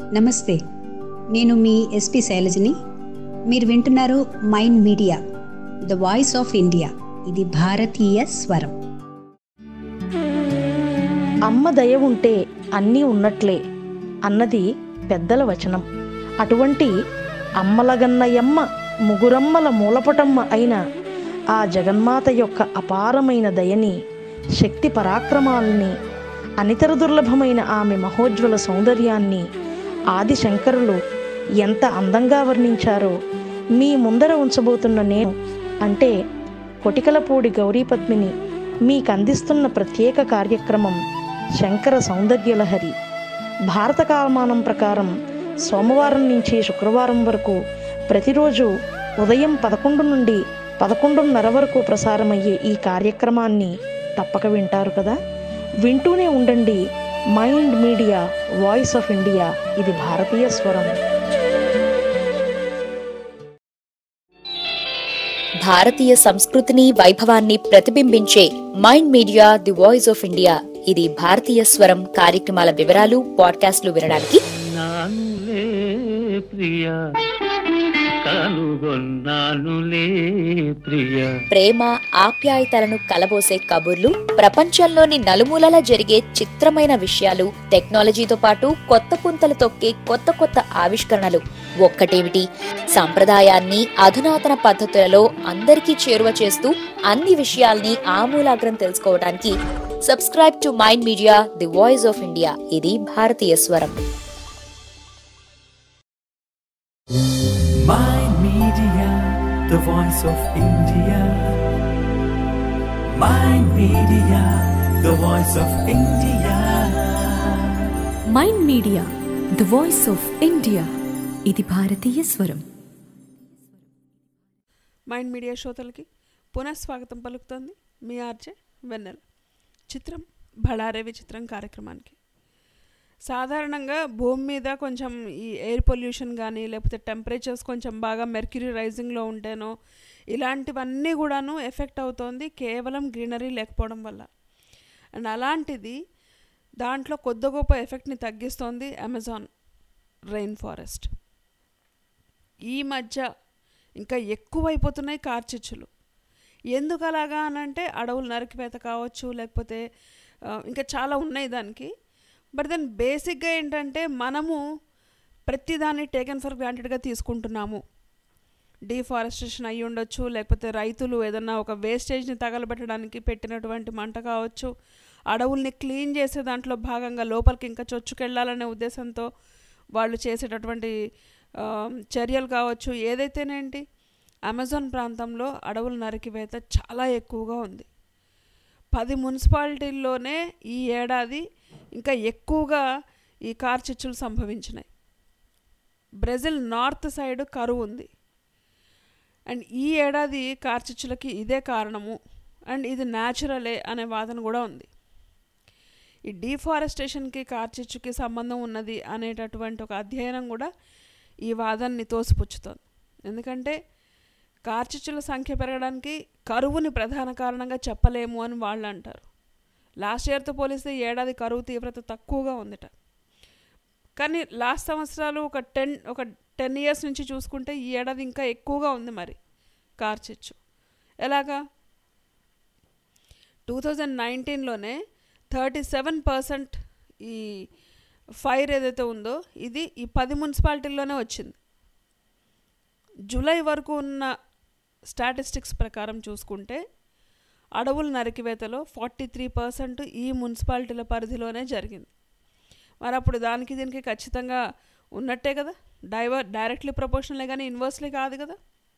నమస్తే నేను మీ ఎస్పి శైలజని మీరు వింటున్నారు mind Media the voice of India ఇది భారతీయ స్వరం అమ్మ దయ ఉంటే అన్నీ ఉన్నట్లే అన్నది పెద్దల వచనం అటువంటి అమ్మలగన్నయమ్మ ముగురమ్మల మూలపటమ్మ అయిన ఆ జగన్మాత యొక్క అపారమైన దయని శక్తి పరాక్రమాల్ని అనితర దుర్లభమైన ఆమె మహోజ్వల సౌందర్యాన్ని ఆది శంకరులు ఎంత అందంగా వర్ణించారో మీ ముందర ఉంచబోతున్న నేను అంటే కొటికలపూడి గౌరీ పద్మిని మీకు అందిస్తున్న ప్రత్యేక కార్యక్రమం శంకర సౌందర్యలహరి భారత కాలమానం ప్రకారం సోమవారం నుంచి శుక్రవారం వరకు ప్రతిరోజు ఉదయం పదకొండు నుండి పదకొండున్నర వరకు ప్రసారమయ్యే ఈ కార్యక్రమాన్ని తప్పక వింటారు కదా వింటూనే ఉండండి Mind Media voice of India ఇది భారతీయ స్వరం భారతీయ సంస్కృతిని వైభవాన్ని ప్రతిబింబించే Mind Media the voice of India ఇది భారతీయ స్వరం కార్యక్రమాల వివరాలు పాడ్కాస్ట్లు వినడానికి నానులే ప్రియ కనుగొన్నానులే ప్రియ ప్రేమ ఆప్యాయతలను కలబోసే కబుర్లు ప్రపంచంలోని నలుమూలల జరిగే చిత్రమైన విషయాలు టెక్నాలజీతో పాటు కొత్త పుంతలు తొక్కే కొత్త కొత్త ఆవిష్కరణలు ఒక్కటేమిటి సంప్రదాయాన్ని అధునాతన పద్ధతులలో అందరికీ చేరువ చేస్తూ అన్ని విషయాల్ని ఆమూలాగ్రం తెలుసుకోవడానికి subscribe to mind Media the voice of India ఇది భారతీయ స్వరం Mind Media, the voice of India. Mind Media, the voice of India. Mind Media the voice of India ఇది భారతీయ స్వరం మైండ్ మీడియా శ్రోతలకి పునఃస్వాగతం పలుకుతోంది మీ ఆర్జే వెన్నెల చిత్రం బళారే విచిత్రం కార్యక్రమానికి సాధారణంగా భూమి మీద కొంచెం ఈ ఎయిర్ పొల్యూషన్ కానీ లేకపోతే టెంపరేచర్స్ కొంచెం బాగా మెర్క్యూరీ రైజింగ్లో ఉంటేనో ఇలాంటివన్నీ కూడాను ఎఫెక్ట్ అవుతోంది కేవలం గ్రీనరీ లేకపోవడం వల్ల అండ్ అలాంటిది దాంట్లో కొద్ది గొప్ప ఎఫెక్ట్ని తగ్గిస్తోంది అమెజాన్ రెయిన్ ఫారెస్ట్ ఈ మధ్య ఇంకా ఎక్కువైపోతున్నాయి కార్చిచ్చులు ఎందుకు అలాగా అనంటే అడవులు నరికివేత కావచ్చు లేకపోతే ఆ, ఇంకా చాలా ఉన్నాయి దానికి బట్ దెన్ బేసిక్గా ఏంటంటే మనము ప్రతిదాన్ని టేకెన్ ఫర్ గ్రాంటెడ్గా తీసుకుంటున్నాము డీఫారెస్టేషన్ అయ్యి ఉండొచ్చు లేకపోతే రైతులు ఏదన్నా ఒక వేస్టేజ్ని తగలబెట్టడానికి పెట్టినటువంటి మంట కావచ్చు అడవుల్ని క్లీన్ చేసే దాంట్లో భాగంగా లోపలికి ఇంకా చొచ్చుకెళ్ళాలనే ఉద్దేశంతో వాళ్ళు చేసేటటువంటి ఆ, చర్యలు కావచ్చు ఏదైతేనేంటి అమెజాన్ ప్రాంతంలో అడవుల నరికివేత చాలా ఎక్కువగా ఉంది పది మున్సిపాలిటీల్లోనే ఈ ఏడాది ఇంకా ఎక్కువగా ఈ కార్చిచ్చులు సంభవించినాయి బ్రెజిల్ నార్త్ సైడ్ కరువు ఉంది అండ్ ఈ ఏడాది కార్చిచ్చులకి ఇదే కారణము అండ్ ఇది న్యాచురలే అనే వాదన కూడా ఉంది ఈ డీఫారెస్టేషన్కి కార్చిచ్చుకి సంబంధం ఉన్నది అనేటటువంటి ఒక అధ్యయనం కూడా ఈ వాదనని తోసిపుచ్చుతోంది ఎందుకంటే కార్చిచ్చుల సంఖ్య పెరగడానికి కరువుని ప్రధాన కారణంగా చెప్పలేము అని వాళ్ళు అంటారు లాస్ట్ ఇయర్తో పోలిస్తే ఈ ఏడాది కరువు తీవ్రత తక్కువగా ఉందిట కానీ లాస్ట్ సంవత్సరాలు ఒక టెన్ ఒక టెన్ ఇయర్స్ నుంచి చూసుకుంటే ఈ ఏడాది ఇంకా ఎక్కువగా ఉంది మరి కార్చిచ్చు ఎలాగా టూ థౌజండ్ నైన్టీన్లోనే థర్టీ సెవెన్ పర్సెంట్ ఈ ఫైర్ ఏదైతే ఉందో ఇది ఈ పది మున్సిపాలిటీల్లోనే వచ్చింది జూలై వరకు ఉన్న స్టాటిస్టిక్స్ ప్రకారం చూసుకుంటే అడవుల నరికివేతలో ఫార్టీ త్రీ పర్సెంట్ ఈ మున్సిపాలిటీల పరిధిలోనే జరిగింది మరి అప్పుడు దానికి దీనికి ఖచ్చితంగా ఉన్నట్టే కదా డైవర్ డైరెక్ట్లీ ప్రపోర్షనలే కానీ ఇన్వర్స్లీ కాదు కదా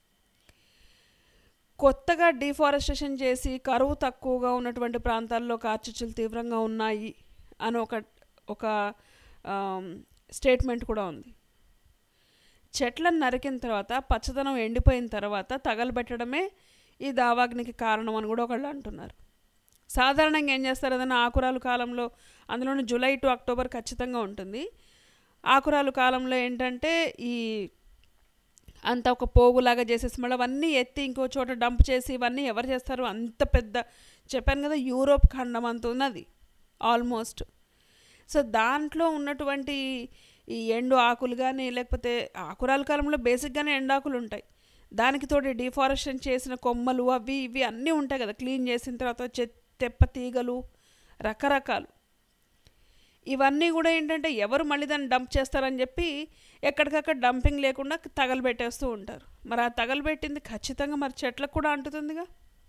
కొత్తగా డిఫారెస్టేషన్ చేసి కరువు తక్కువగా ఉన్నటువంటి ప్రాంతాల్లో కార్చిచ్చులు తీవ్రంగా ఉన్నాయి అని ఒక ఒక స్టేట్మెంట్ కూడా ఉంది చెట్లను నరికిన తర్వాత పచ్చదనం ఎండిపోయిన తర్వాత తగలబెట్టడమే ఈ దావాగ్నికి కారణం అని కూడా ఒకళ్ళు అంటున్నారు సాధారణంగా ఏం చేస్తారు ఏదైనా ఆకురాలు కాలంలో అందులోని జూలై టు అక్టోబర్ ఖచ్చితంగా ఉంటుంది ఆకురాలు కాలంలో ఏంటంటే ఈ అంత ఒక పోగులాగా చేసేసి మళ్ళీ అవన్నీ ఎత్తి ఇంకో చోట డంప్ చేసి ఇవన్నీ ఎవరు చేస్తారు అంత పెద్ద చెప్పాను కదా యూరోప్ ఖండం అంత ఉన్నది ఆల్మోస్ట్ సో దాంట్లో ఉన్నటువంటి ఈ ఎండు ఆకులు కానీ లేకపోతే ఆకురాల కాలంలో బేసిక్గానే ఎండాకులు ఉంటాయి దానికి తోటి డిఫారెస్టేషన్ చేసిన కొమ్మలు అవి ఇవి అన్నీ ఉంటాయి కదా క్లీన్ చేసిన తర్వాత చె- తెప్ప తీగలు రకరకాలు ఇవన్నీ కూడా ఏంటంటే ఎవరు మళ్ళీ దాన్ని డంప్ చేస్తారని చెప్పి ఎక్కడికక్కడ డంపింగ్ లేకుండా తగలబెట్టేస్తూ ఉంటారు మరి ఆ తగలబెట్టింది ఖచ్చితంగా మరి చెట్లకు కూడా అంటుతుందిగా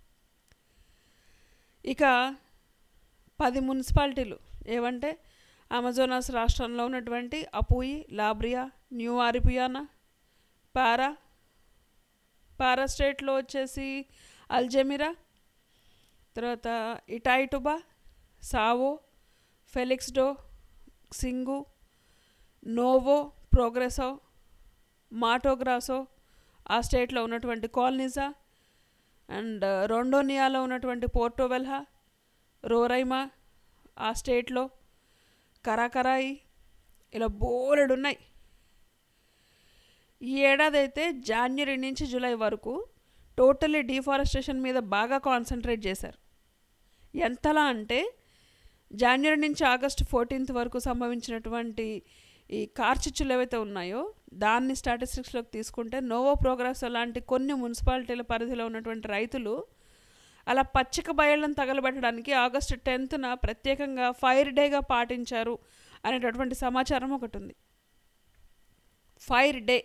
ఇక పది మున్సిపాలిటీలు ఏవంటే అమెజోనాస్ రాష్ట్రంలో ఉన్నటువంటి అపూయి లాబ్రియా న్యూ ఆరిపియానా పారా పారా స్టేట్లో వచ్చేసి అల్జెమిరా తర్వాత ఇటాయిటుబా సావో ఫెలిక్స్డో సింగు నోవో ప్రోగ్రెసో మాటోగ్రాసో ఆ స్టేట్లో ఉన్నటువంటి కాలనీసా అండ్ రొండోనియాలో ఉన్నటువంటి పోర్టోవెల్హా రోరైమా ఆ స్టేట్లో కరాకరాయి ఇలా బోలెడు ఉన్నాయి ఈ ఏడాది అయితే జాన్వరి నుంచి జూలై వరకు టోటలీ డిఫారెస్టేషన్ మీద బాగా కాన్సన్ట్రేట్ చేశారు ఎంతలా అంటే జాన్వరి నుంచి ఆగస్టు ఫోర్టీన్త్ వరకు సంభవించినటువంటి ఈ కార్చిచ్చులు ఏవైతే ఉన్నాయో దాన్ని స్టాటిస్టిక్స్లోకి తీసుకుంటే నోవో ప్రోగ్రెస్ లాంటి కొన్ని మున్సిపాలిటీల పరిధిలో ఉన్నటువంటి రైతులు అలా పచ్చిక బయళ్ళను తగలబెట్టడానికి ఆగస్టు టెన్త్న ప్రత్యేకంగా ఫైర్ డేగా పాటించారు అనేటటువంటి సమాచారం ఒకటి ఉంది ఫైర్ డే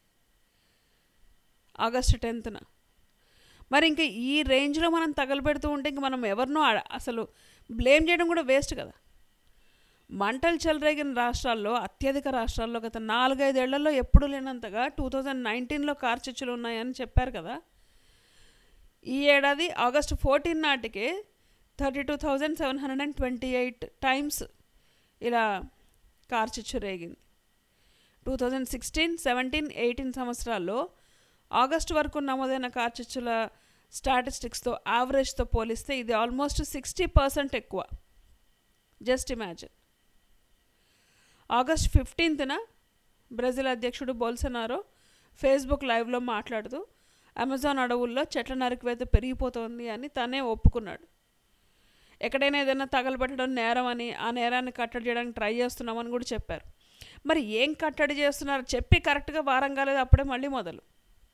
ఆగస్టు టెన్త్న మరి ఇంకా ఈ రేంజ్లో మనం తగలబెడుతూ ఉంటే ఇంక మనం ఎవరినో అడ- అసలు బ్లేమ్ చేయడం కూడా వేస్ట్ కదా మంటలు చెలరేగిన రాష్ట్రాల్లో అత్యధిక రాష్ట్రాల్లో గత నాలుగైదేళ్లలో ఎప్పుడు లేనంతగా టూ థౌజండ్ నైన్టీన్లో కార్చిచ్చులు ఉన్నాయని చెప్పారు కదా ఈ ఏడాది ఆగస్టు ఫోర్టీన్ నాటికే thirty two thousand seven hundred and twenty eight times ఇలా కార్చిచ్చు రేగింది two thousand sixteen seventeen eighteen సంవత్సరాల్లో ఆగస్టు వరకు నమోదైన కార్చిచ్చుల స్టాటిస్టిక్స్తో యావరేజ్తో పోలిస్తే ఇది ఆల్మోస్ట్ సిక్స్టీ పర్సెంట్ ఎక్కువ జస్ట్ ఇమాజిన్ ఆగస్ట్ ఫిఫ్టీన్త్న బ్రెజిల్ అధ్యక్షుడు బోల్సనారో ఫేస్బుక్ లైవ్లో మాట్లాడుతూ అమెజాన్ అడవుల్లో చెట్ల నరికివేత పెరిగిపోతోంది అని తనే ఒప్పుకున్నాడు ఎక్కడైనా ఏదైనా తగలబెట్టడం నేరం అని ఆ నేరాన్ని కట్టడి చేయడానికి ట్రై చేస్తున్నామని కూడా చెప్పారు మరి ఏం కట్టడి చేస్తున్నారు చెప్పి కరెక్ట్గా వారం కాలేదు అప్పుడే మళ్ళీ మొదలు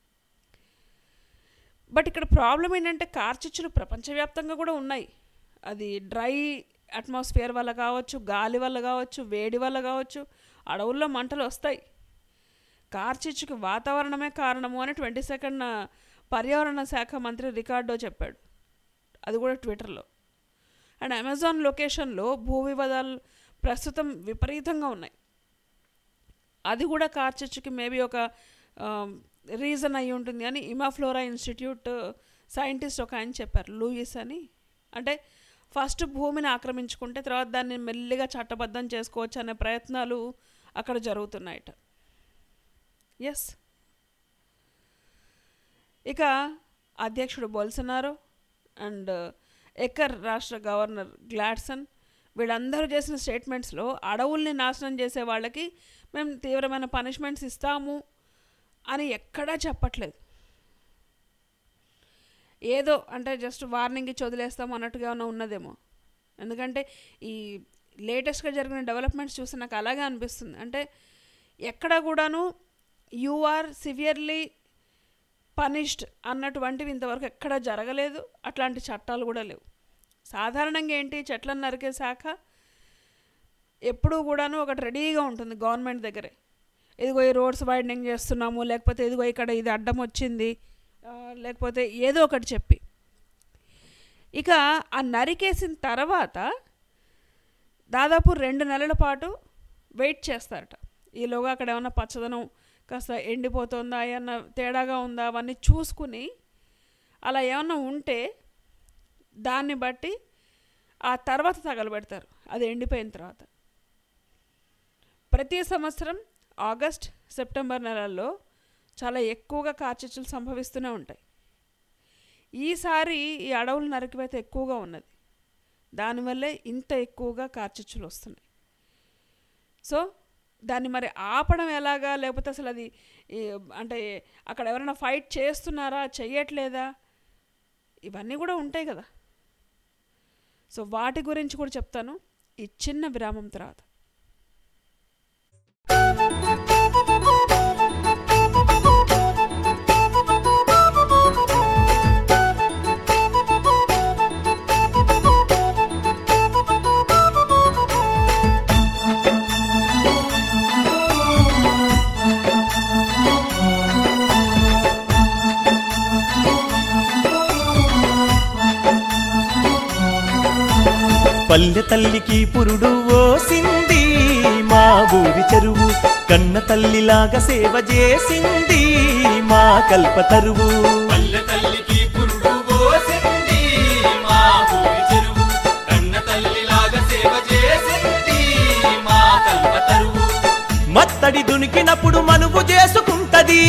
బట్ ఇక్కడ ప్రాబ్లం ఏంటంటే కార్చిచ్చులు ప్రపంచవ్యాప్తంగా కూడా ఉన్నాయి అది డ్రై అట్మాస్ఫియర్ వల్ల కావచ్చు గాలి వల్ల కావచ్చు వేడి వల్ల కావచ్చు అడవుల్లో మంటలు వస్తాయి కార్చిచ్చుకి వాతావరణమే కారణము అని ట్వంటీ సెకండ్ పర్యావరణ శాఖ మంత్రి రికార్డో చెప్పాడు అది కూడా ట్విట్టర్లో అండ్ అమెజాన్ లొకేషన్లో భూ వివాదాలు ప్రస్తుతం విపరీతంగా ఉన్నాయి అది కూడా కార్చిచ్చుకి మేబీ ఒక రీజన్ అయి ఉంటుంది అని ఇమాఫ్లోరా ఇన్స్టిట్యూట్ సైంటిస్ట్ ఒక ఆయన చెప్పారు లూయిస్ అని అంటే ఫస్ట్ భూమిని ఆక్రమించుకుంటే తర్వాత దాన్ని మెల్లిగా చట్టబద్ధం చేసుకోవచ్చు అనే ప్రయత్నాలు అక్కడ జరుగుతున్నాయట ఎస్ ఇక అధ్యక్షుడు బొల్సనారో అండ్ ఎకర్ రాష్ట్ర గవర్నర్ గ్లాడ్సన్ వీళ్ళందరూ చేసిన స్టేట్మెంట్స్లో అడవుల్ని నాశనం చేసే వాళ్ళకి మేము తీవ్రమైన పనిష్మెంట్స్ ఇస్తాము అని ఎక్కడా చెప్పట్లేదు ఏదో అంటే జస్ట్ వార్నింగ్ ఇచ్చి వదిలేస్తాం అన్నట్టుగా ఏమైనా ఉన్నదేమో ఎందుకంటే ఈ లేటెస్ట్గా జరిగిన డెవలప్మెంట్స్ చూసి నాకు అలాగే అనిపిస్తుంది అంటే ఎక్కడ కూడాను యు ఆర్ సివియర్లీ పనిష్డ్ అన్నటువంటివి ఇంతవరకు ఎక్కడ జరగలేదు అట్లాంటి చట్టాలు కూడా లేవు సాధారణంగా ఏంటి చెట్లను నరికే శాఖ ఎప్పుడూ కూడాను ఒకటి రెడీగా ఉంటుంది గవర్నమెంట్ దగ్గరే ఇదిగో ఈ రోడ్స్ వైడనింగ్ చేస్తున్నాము లేకపోతే ఇదిగో ఇక్కడ ఇది అడ్డం వచ్చింది ఆ, లేకపోతే ఏదో ఒకటి చెప్పి ఇక ఆ నరికేసిన తర్వాత దాదాపు రెండు నెలల పాటు వెయిట్ చేస్తారట ఈలోగా అక్కడ ఏమన్నా పచ్చదనం కాస్త ఎండిపోతుందా ఏమన్నా తేడాగా ఉందా అవన్నీ చూసుకుని అలా ఏమన్నా ఉంటే దాన్ని బట్టి ఆ తర్వాత తగలబెడతారు అది ఎండిపోయిన తర్వాత ప్రతి సంవత్సరం ఆగస్ట్ సెప్టెంబర్ నెలల్లో చాలా ఎక్కువగా కార్చిచ్చులు సంభవిస్తూనే ఉంటాయి ఈసారి ఈ అడవులు నరికివేత ఎక్కువగా ఉన్నది దానివల్లే ఇంత ఎక్కువగా కార్చిచ్చులు వస్తున్నాయి సో దాన్ని మరి ఆపడం ఎలాగా లేకపోతే అసలు అది ఈ, అంటే అక్కడ ఎవరైనా ఫైట్ చేస్తున్నారా చెయ్యట్లేదా ఇవన్నీ కూడా ఉంటాయి కదా సో వాటి గురించి కూడా చెప్తాను ఈ చిన్న విరామం తర్వాత పల్లె తల్లికి పురుడు ఓసింది మా ఊరి చెరువు కన్న తల్లిలాగా సేవ చేసింది మా కల్పతరువు పల్లె తల్లికి పురుడు పోసింది మా ఊరి చెరువు కన్న తల్లిలాగా సేవ చేసింది మా కల్పతరువు మత్తడి దునికినప్పుడు మనువు చేసుకుంటది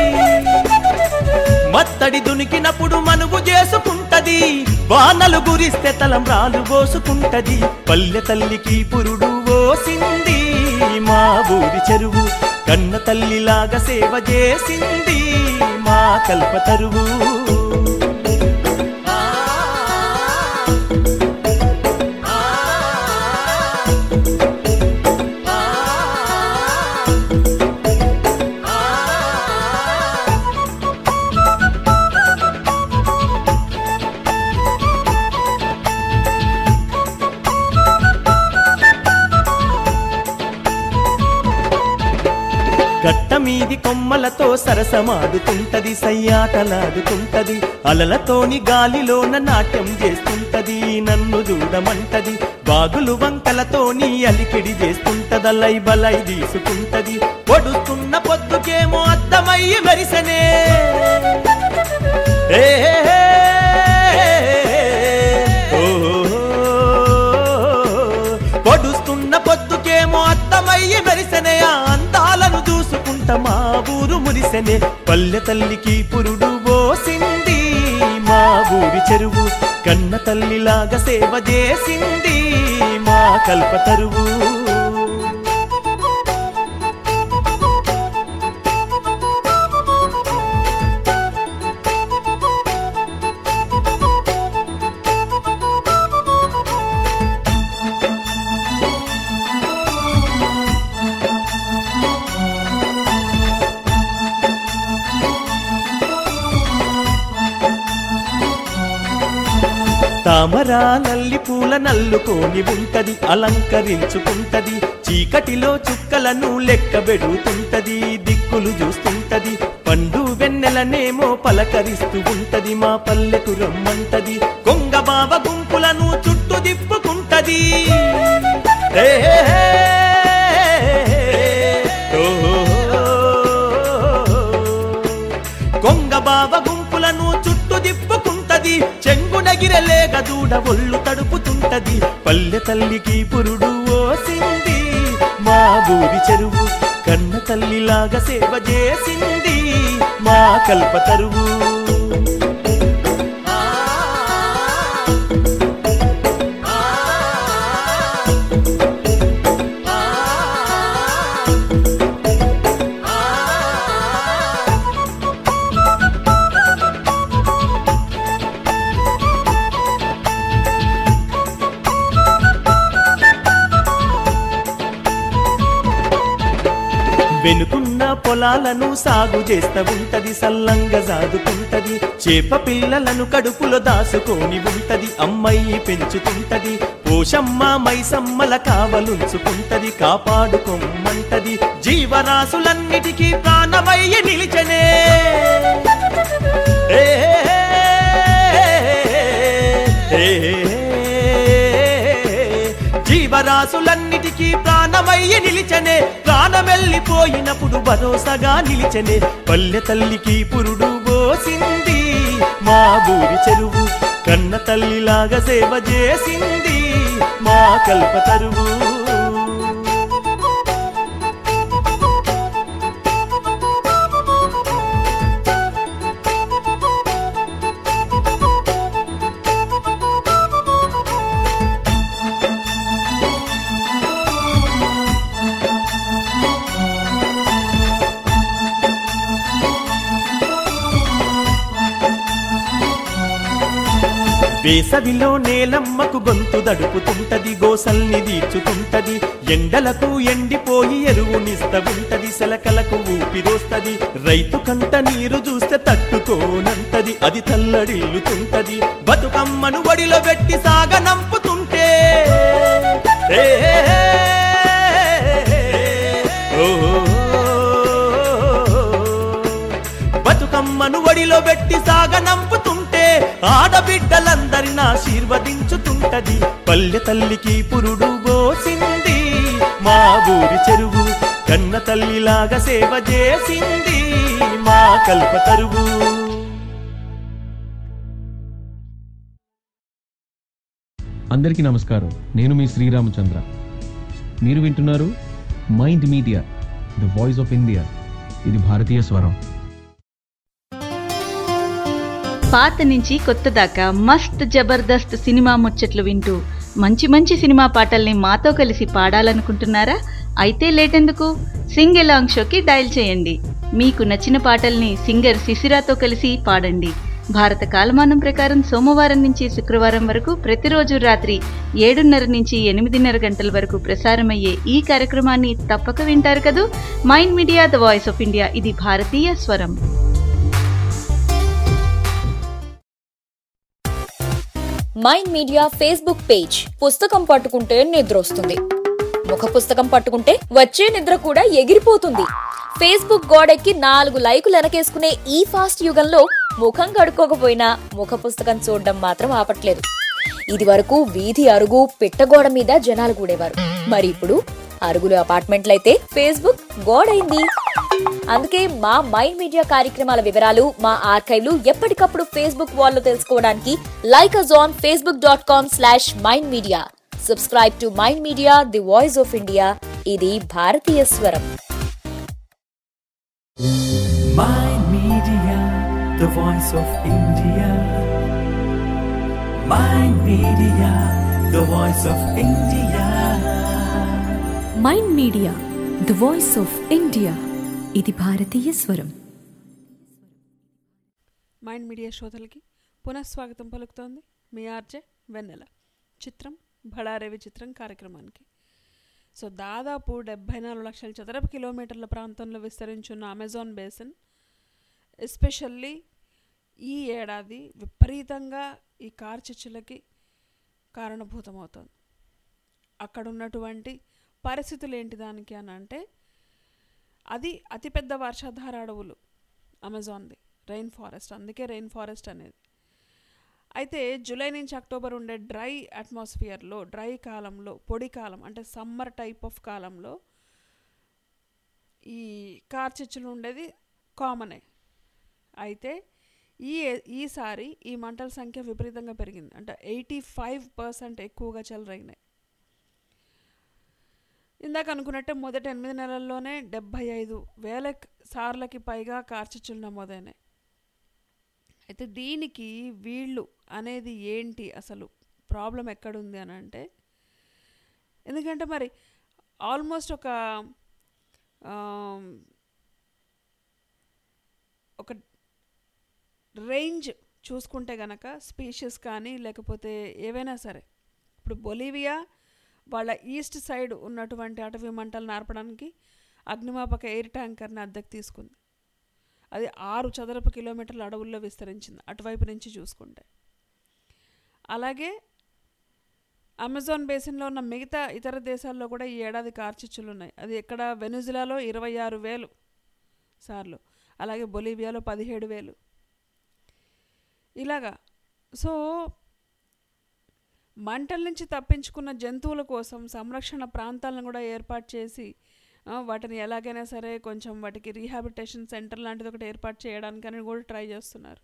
మత్తడి దునికినప్పుడు మనువు చేసుకుంటది వానలు గురిస్తే తలంబ్రాలు పోసుకుంటది పల్లె తల్లికి పురుడు ఓసింది మా ఊరి చెరువు కన్న తల్లిలాగా సేవ చేసింది మా కల్పతరువు గట్ట మీది కొమ్మలతో సరసమాడుతుంటది సయ్యాటలాడుతుంటది అలలతోని గాలిలోన నాట్యం చేస్తుంటది నన్ను చూడమంటది బాగులు వంకలతోని అలికిడి చేస్తుంటదలై బలై తీసుకుంటది పొడుస్తున్న పొద్దుకేమో అద్దమయ్యి మెరిసనే ఏ పొడుస్తున్న పొద్దుకేమో అద్దమయ్యి మెరిసనే ఆ అందాలను చూసుకుంటా మా ఊరు మురిసెనే పల్లె తల్లికి పురుడు పోసింది మా ఊరి చెరువు కన్న తల్లిలాగా సేవ చేసింది మా కల్పతరువు తామర నల్లి పూల నల్లుకోని ఉంటది అలంకరించుకుంటది చీకటిలో చుక్కలను లెక్క పెడుతుంటది దిక్కులు చూస్తుంటది పండు వెన్నెలనేమో పలకరిస్తూ ఉంటది మా పల్లెకు రమ్మంటది కొంగ బావ గుంపులను చుట్టూ దిప్పుకుంటది ఏ కొంగ బావ గుంపులను చుట్టూ దిప్పుకుంటది చెంగునగిరలేగ దూడ ఒళ్ళు తడుపుతుంటది పల్లె తల్లికి పురుడు ఓసింది మా ఊరి చెరువు కన్న తల్లిలాగా సేవ చేసింది మా కల్పతరువు వెనుకున్న పొలాలను సాగు చేస్తా ఉంటది సల్లంగా సాదుకుంటది చేప పిల్లలను కడుపులో దాసుకొని ఉంటది అమ్మాయి పెంచుతుంటది పోషమ్మ మైసమ్మల కావలుంచుకుంటది కాపాడుకోమంటది జీవరాశులన్నిటికీ ప్రాణమయ్య నిలిచనే ఏ ఏ, జీవరాశులన్నిటికీ ప్రాణమయ్య నిలిచనే ప్రాణమెల్లిపోయినప్పుడు భరోసాగా నిలిచనే పల్లె తల్లికి పురుడు పోసింది మా ఊరి చెరువు కన్న తల్లిలాగా సేవ చేసింది మా కల్పతరువు వేసవిలో నేలమ్మకు గొంతు దడుపుతుంటది గోసల్ని తీర్చుతుంటది ఎండలకు ఎండిపోయి ఎరువునిస్త ఉంటది సెలకలకు ఊపిరోస్తది రైతు కంట నీరు చూస్తే తట్టుకోనంటది అది తల్లడిల్లుతుంటది బతుకమ్మను వడిలో పెట్టి సాగనంపుతుంటే ఏ, ఓ, బతుకమ్మను వడిలో పెట్టి సాగనంపుతుంటే ఆడబిడ్డలందరిని ఆశీర్వదించుతుంటది పల్లె తల్లికి పురుడు పోసింది మా ఊరి చెరువు కన్న తల్లిలాగా సేవ చేసింది మా కల్పతరువు అందరికీ నమస్కారం నేను మీ శ్రీరామచంద్ర మీరు వింటున్నారు mind Media the voice of India ఇది భారతీయ స్వరం పాత నుంచి కొత్త దాకా మస్త్ జబర్దస్త్ సినిమా ముచ్చట్లు వింటూ మంచి మంచి సినిమా పాటల్ని మాతో కలిసి పాడాలనుకుంటున్నారా అయితే లేటెందుకు సింగ్ ఎలాంగ్ షోకి డయల్ చేయండి మీకు నచ్చిన పాటల్ని సింగర్ శిశిరాతో కలిసి పాడండి భారత కాలమానం ప్రకారం సోమవారం నుంచి శుక్రవారం వరకు ప్రతిరోజు రాత్రి ఏడున్నర నుంచి ఎనిమిదిన్నర గంటల వరకు ప్రసారమయ్యే ఈ కార్యక్రమాన్ని తప్పక వింటారు కదూ MyInd Media the voice of India ఇది భారతీయ స్వరం మైండ్ మీడియా ఫేస్బుక్ పేజ్ పుస్తకం పట్టుకుంటే నిద్ర వస్తుంది ముఖ పుస్తకం పట్టుకుంటే వచ్చే నిద్ర కూడా ఎగిరిపోతుంది ఫేస్బుక్ గోడెక్కి నాలుగు లైకులు వెనకేసుకునే ఈ ఫాస్ట్ యుగంలో ముఖం కడుక్కోకపోయినా ముఖ పుస్తకం చూడడం మాత్రం ఆపట్లేదు ఇది వరకు వీధి అరుగు పిట్టగోడ మీద జనాలు కూడేవారు మరి ఇప్పుడు అరుగులు అపార్ట్మెంట్లయితే ఫేస్బుక్ గోడైంది అందుకే మా మైండ్ మీడియా కార్యక్రమాల వివరాలు మా ఆర్కైవ్లు ఎప్పటికప్పుడు ఫేస్బుక్ వాల్లో తెలుసుకోవడానికి like us on Facebook dot com slash MyInd Media subscribe to mind Media the voice of India ఇది భారతీయ స్వరం Mind Media, the voice of India. Mind Media, the voice of India. Mind Media the voice of India ఇది భారతీయ స్వరం Mind media శ్రోతలకి పునఃస్వాగతం పలుకుతోంది మీ RJ వెన్నెల చిత్రం బళారే విచిత్రం కార్యక్రమానికి సో దాదాపు డెబ్బై నాలుగు లక్షల చదరపు కిలోమీటర్ల ప్రాంతంలో విస్తరించున్న అమెజాన్ బేసిన్ ఎస్పెషల్లీ ఈ ఏడాది విపరీతంగా ఈ కార్చిచ్చులకి కారణభూతమవుతోంది అక్కడ ఉన్నటువంటి పరిస్థితులు ఏంటి దానికి అని అంటే అది అతిపెద్ద వర్షాధార అడవులు అమెజాన్ది రెయిన్ ఫారెస్ట్ అందుకే రెయిన్ ఫారెస్ట్ అనేది అయితే జూలై నుంచి అక్టోబర్ ఉండే డ్రై అట్మాస్ఫియర్లో డ్రై కాలంలో పొడి కాలం అంటే సమ్మర్ టైప్ ఆఫ్ కాలంలో ఈ కార్చిచ్చులు ఉండేది కామనే అయితే ఈ ఈసారి ఈ మంటల సంఖ్య విపరీతంగా పెరిగింది అంటే ఎయిటీ ఫైవ్ పర్సెంట్ ఎక్కువగా చెలరైనాయి ఇందాక అనుకున్నట్టే మొదటి ఎనిమిది నెలల్లోనే డెబ్భై ఐదు వేల సార్లకి పైగా కార్చిచ్చులు నమోదైనాయి అయితే దీనికి వీళ్ళు అనేది ఏంటి అసలు ప్రాబ్లం ఎక్కడుంది అని అంటే ఎందుకంటే మరి ఆల్మోస్ట్ ఒక ఒక రేంజ్ చూసుకుంటే గనక స్పీషియస్ కానీ లేకపోతే ఏవైనా సరే ఇప్పుడు బొలీవియా వాళ్ళ ఈస్ట్ సైడ్ ఉన్నటువంటి అటవీ మంటలు నార్పడానికి అగ్నిమాపక ఎయిర్ ట్యాంకర్ని అద్దెకు తీసుకుంది అది ఆరు చదరపు కిలోమీటర్ల అడవుల్లో విస్తరించింది అటువైపు నుంచి చూసుకుంటే అలాగే అమెజాన్ బేసిన్లో ఉన్న మిగతా ఇతర దేశాల్లో కూడా ఈ ఏడాది కార్చిచ్చులు ఉన్నాయి అది ఎక్కడ వెనుజులాలో ఇరవై ఆరు వేలు సార్లు అలాగే బొలీవియాలో పదిహేడు వేలు ఇలాగా సో మంటల నుంచి తప్పించుకున్న జంతువుల కోసం సంరక్షణ ప్రాంతాలను కూడా ఏర్పాటు చేసి వాటిని ఎలాగైనా సరే కొంచెం వాటికి రీహాబిటేషన్ సెంటర్ లాంటిది ఒకటి ఏర్పాటు చేయడానికని కూడా ట్రై చేస్తున్నారు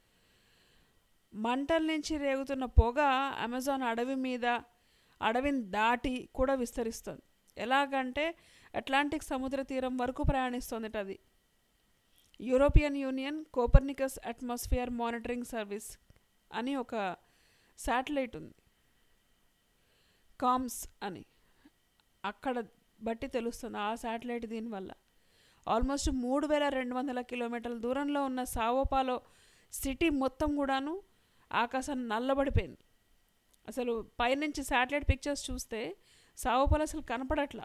మంటల నుంచి రేగుతున్న పొగ అమెజాన్ అడవి మీద అడవిని దాటి కూడా విస్తరిస్తుంది ఎలాగంటే అట్లాంటిక్ సముద్ర తీరం వరకు ప్రయాణిస్తుంది అది European Union Copernicus atmosphere monitoring service అని ఒక శాటిలైట్ ఉంది కామ్స్ అని అక్కడ బట్టి తెలుస్తుంది ఆ శాటిలైట్ దీనివల్ల ఆల్మోస్ట్ మూడు వేల రెండు వందల కిలోమీటర్ల దూరంలో ఉన్న సావోపాలో సిటీ మొత్తం కూడాను ఆకాశం నల్లబడిపోయింది అసలు పైనుంచి శాటిలైట్ పిక్చర్స్ చూస్తే సావోపాలో అసలు కనపడట్లా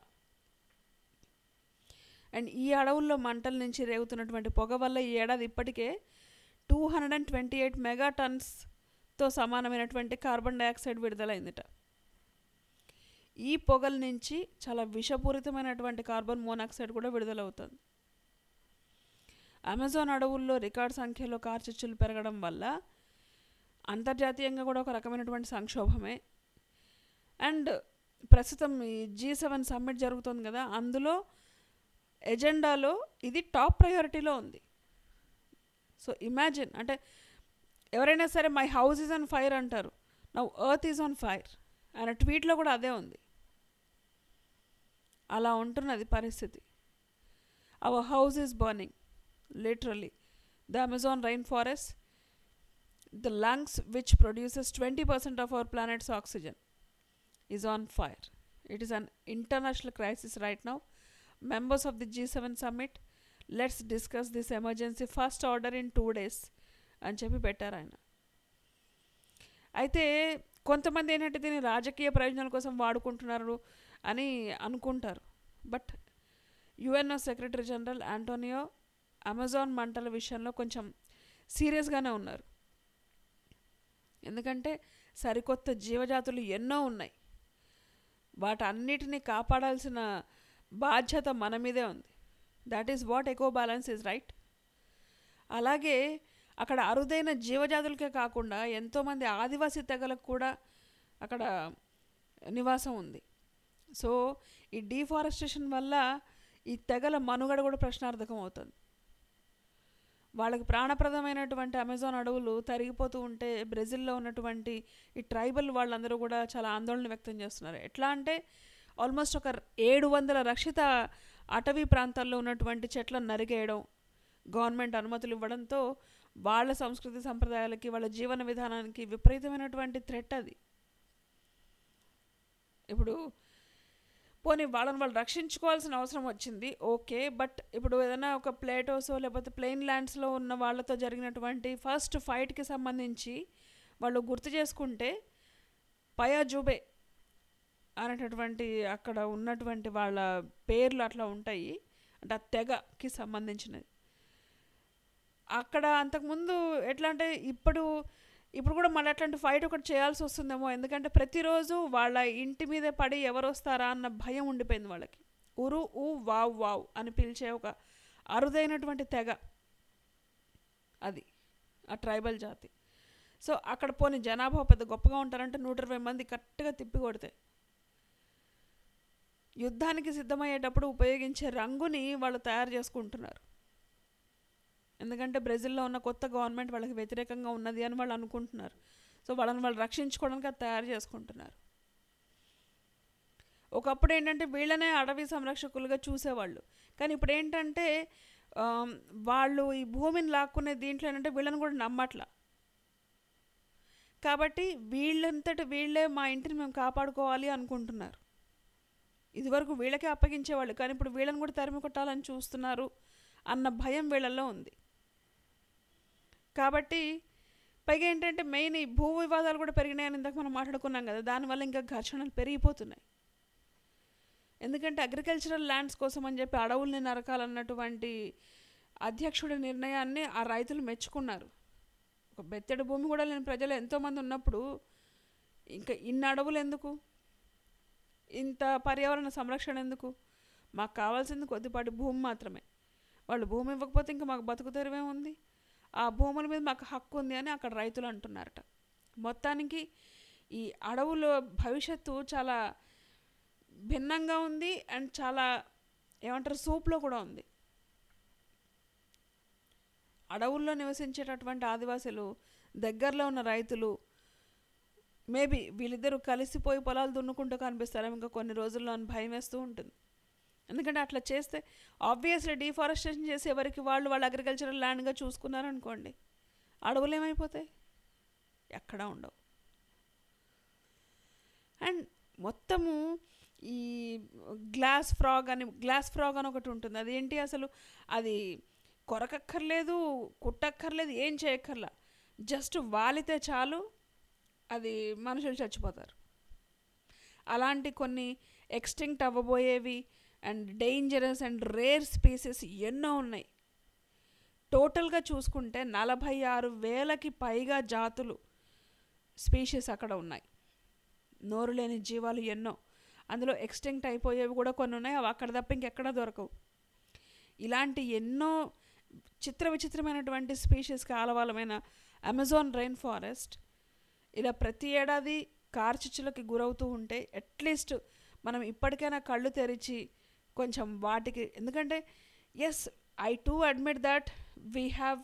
అండ్ ఈ అడవుల్లో మంటల నుంచి రేగుతున్నటువంటి పొగ వల్ల ఈ ఏడాది ఇప్పటికే two hundred and twenty eight mega టన్స్తో సమానమైనటువంటి కార్బన్ డైఆక్సైడ్ విడుదలైందిట ఈ పొగల నుంచి చాలా విషపూరితమైనటువంటి కార్బన్ మోనాక్సైడ్ కూడా విడుదలవుతుంది అమెజాన్ అడవుల్లో రికార్డ్ సంఖ్యలో కార్చిచ్చులు పెరగడం వల్ల అంతర్జాతీయంగా కూడా ఒక రకమైనటువంటి సంక్షోభమే అండ్ ప్రస్తుతం ఈ జీ సెవెన్ సమ్మిట్ జరుగుతుంది కదా అందులో ఎజెండాలో ఇది టాప్ ప్రయారిటీలో ఉంది సో ఇమాజిన్ అంటే ఎవరైనా సరే my house is on fire అంటారు నా ఎర్త్ ఈజ్ ఆన్ ఫైర్ ఆయన ట్వీట్లో కూడా అదే ఉంది అలా ఉంటున్నది పరిస్థితి our house is burning literally the Amazon rain forest the lungs which produces twenty percent of our planet's oxygen is on fire. It is an international crisis right now. Members of the G7 summit, let's discuss this emergency first order in two days అని చెప్పి పెట్టారు ఆయన అయితే కొంతమంది ఏంటంటే దీన్ని రాజకీయ ప్రయోజనాల కోసం వాడుకుంటున్నారు అని అనుకుంటారు but UNO secretary general Antonio Amazon మంటల విషయంలో కొంచెం సీరియస్గానే ఉన్నారు ఎందుకంటే సరికొత్త జీవజాతులు ఎన్నో ఉన్నాయి వాటన్నిటిని కాపాడాల్సిన బాధ్యత మన మీదే ఉంది that is what eco balance is right అలాగే అక్కడ అరుదైన జీవజాతులకే కాకుండా ఎంతోమంది ఆదివాసీ తెగలకు కూడా అక్కడ నివాసం ఉంది సో ఈ డీఫారెస్టేషన్ వల్ల ఈ తెగల మనుగడ కూడా ప్రశ్నార్థకం అవుతుంది వాళ్ళకి ప్రాణప్రదమైనటువంటి అమెజాన్ అడవులు తరిగిపోతూ ఉంటే బ్రెజిల్లో ఉన్నటువంటి ఈ ట్రైబల్ వాళ్ళందరూ కూడా చాలా ఆందోళన వ్యక్తం చేస్తున్నారు ఎట్లా అంటే ఆల్మోస్ట్ ఒక ఏడు వందల రక్షిత అటవీ ప్రాంతాల్లో ఉన్నటువంటి చెట్లను నరికేయడం గవర్నమెంట్ అనుమతులు ఇవ్వడంతో వాళ్ళ సంస్కృతి సంప్రదాయాలకి వాళ్ళ జీవన విధానానికి విపరీతమైనటువంటి థ్రెట్ అది ఇప్పుడు పోనీ వాళ్ళని వాళ్ళు రక్షించుకోవాల్సిన అవసరం వచ్చింది ఓకే బట్ ఇప్పుడు ఏదైనా ఒక ప్లేటోసో లేకపోతే ప్లెయిన్ ల్యాండ్స్లో ఉన్న వాళ్ళతో జరిగినటువంటి ఫస్ట్ ఫైట్కి సంబంధించి వాళ్ళు గుర్తు చేసుకుంటే పయా జూబే అనేటటువంటి అక్కడ ఉన్నటువంటి వాళ్ళ పేర్లు అట్లా ఉంటాయి అంటే ఆ తెగకి సంబంధించినది అక్కడ అంతకుముందు ఎట్లా అంటే ఇప్పుడు ఇప్పుడు కూడా మళ్ళీ అట్లాంటి ఫైట్ ఒకటి చేయాల్సి వస్తుందేమో ఎందుకంటే ప్రతిరోజు వాళ్ళ ఇంటి మీదే పడి ఎవరు వస్తారా అన్న భయం ఉండిపోయింది వాళ్ళకి ఉరు ఊ వావ్ వావ్ అని పిలిచే ఒక అరుదైనటువంటి తెగ అది ఆ ట్రైబల్ జాతి సో అక్కడ పోని జనాభా పెద్ద గొప్పగా ఉంటారంటే నూట ఇరవై మంది కరెక్ట్గా తిప్పి కొడితే యుద్ధానికి సిద్ధమయ్యేటప్పుడు ఉపయోగించే రంగుని వాళ్ళు తయారు చేసుకుంటున్నారు ఎందుకంటే బ్రెజిల్లో ఉన్న కొత్త గవర్నమెంట్ వాళ్ళకి వ్యతిరేకంగా ఉన్నది అని వాళ్ళు అనుకుంటున్నారు సో వాళ్ళని వాళ్ళు రక్షించుకోవడానికి అది తయారు చేసుకుంటున్నారు ఒకప్పుడు ఏంటంటే వీళ్ళనే అడవి సంరక్షకులుగా చూసేవాళ్ళు కానీ ఇప్పుడు ఏంటంటే ఆమ్, వాళ్ళు ఈ భూమిని లాక్కునే దీంట్లో ఏంటంటే వీళ్ళని కూడా నమ్మట్లా కాబట్టి వీళ్ళంతటి వీళ్ళే మా ఇంటిని మేము కాపాడుకోవాలి అనుకుంటున్నారు ఇదివరకు వీళ్ళకే అప్పగించేవాళ్ళు కానీ ఇప్పుడు వీళ్ళని కూడా తరిమి కొట్టాలని చూస్తున్నారు అన్న భయం వీళ్ళల్లో ఉంది కాబట్టి పైగా ఏంటంటే మెయిన్ ఈ భూ వివాదాలు కూడా పెరిగినాయని ఇందాక మనం మాట్లాడుకున్నాం కదా దానివల్ల ఇంకా ఘర్షణలు పెరిగిపోతున్నాయి ఎందుకంటే అగ్రికల్చరల్ ల్యాండ్స్ కోసం అని చెప్పి అడవుల్ని నరకాలన్నటువంటి అధ్యక్షుడి నిర్ణయాన్ని ఆ రైతులు మెచ్చుకున్నారు ఒక బెత్తడి భూమి కూడా లేని ప్రజలు ఎంతోమంది ఉన్నప్పుడు ఇంకా ఇన్ని అడవులు ఎందుకు ఇంత పర్యావరణ సంరక్షణ ఎందుకు మాకు కావాల్సింది కొద్దిపాటి భూమి మాత్రమే వాళ్ళు భూమి ఇవ్వకపోతే ఇంకా మాకు బతుకు తెరువే ఉంది ఆ భూముల మీద మాకు హక్కు ఉంది అని అక్కడ రైతులు అంటున్నారట మొత్తానికి ఈ అడవుల భవిష్యత్తు చాలా భిన్నంగా ఉంది అండ్ చాలా ఏమంటారు సూప్లో కూడా ఉంది అడవుల్లో నివసించేటటువంటి ఆదివాసులు దగ్గరలో ఉన్న రైతులు మేబీ వీళ్ళిద్దరూ కలిసిపోయి పొలాలు దున్నుకుంటూ కనిపిస్తారు ఇంకా కొన్ని రోజుల్లో అని భయం వేస్తూ ఉంటుంది ఎందుకంటే అట్లా చేస్తే ఆబ్వియస్లీ డీఫారెస్టేషన్ చేసే వరకు వాళ్ళు వాళ్ళ అగ్రికల్చరల్ ల్యాండ్గా చూసుకున్నారనుకోండి అడవులు ఏమైపోతాయి ఎక్కడా ఉండవు అండ్ మొత్తము ఈ గ్లాస్ ఫ్రాగ్ అని గ్లాస్ ఫ్రాగ్ అని ఒకటి ఉంటుంది అదేంటి అసలు అది కొరకక్కర్లేదు కుట్టక్కర్లేదు ఏం చేయక్కర్లా జస్ట్ వాలితే చాలు అది మనుషులు చచ్చిపోతారు అలాంటి కొన్ని ఎక్స్టింక్ట్ అవ్వబోయేవి and dangerous and rare species ఎన్నో ఉన్నాయి టోటల్గా చూసుకుంటే నలభై ఆరు వేలకి పైగా జాతులు స్పీషీస్ అక్కడ ఉన్నాయి నోరు లేని జీవాలు ఎన్నో అందులో ఎక్స్టింక్ట్ అయిపోయేవి కూడా కొన్ని ఉన్నాయి అవి అక్కడ తప్ప ఇంకెక్కడా దొరకవు ఇలాంటి ఎన్నో చిత్ర విచిత్రమైనటువంటి స్పీషీస్కి ఆలవాలమైన అమెజాన్ రైన్ ఫారెస్ట్ ఇలా ప్రతి ఏడాది కార్చిచ్చులకి గురవుతూ ఉంటే అట్లీస్ట్ మనం ఇప్పటికైనా కళ్ళు తెరిచి కొంచెం వాటికి ఎందుకంటే yes I to admit that we have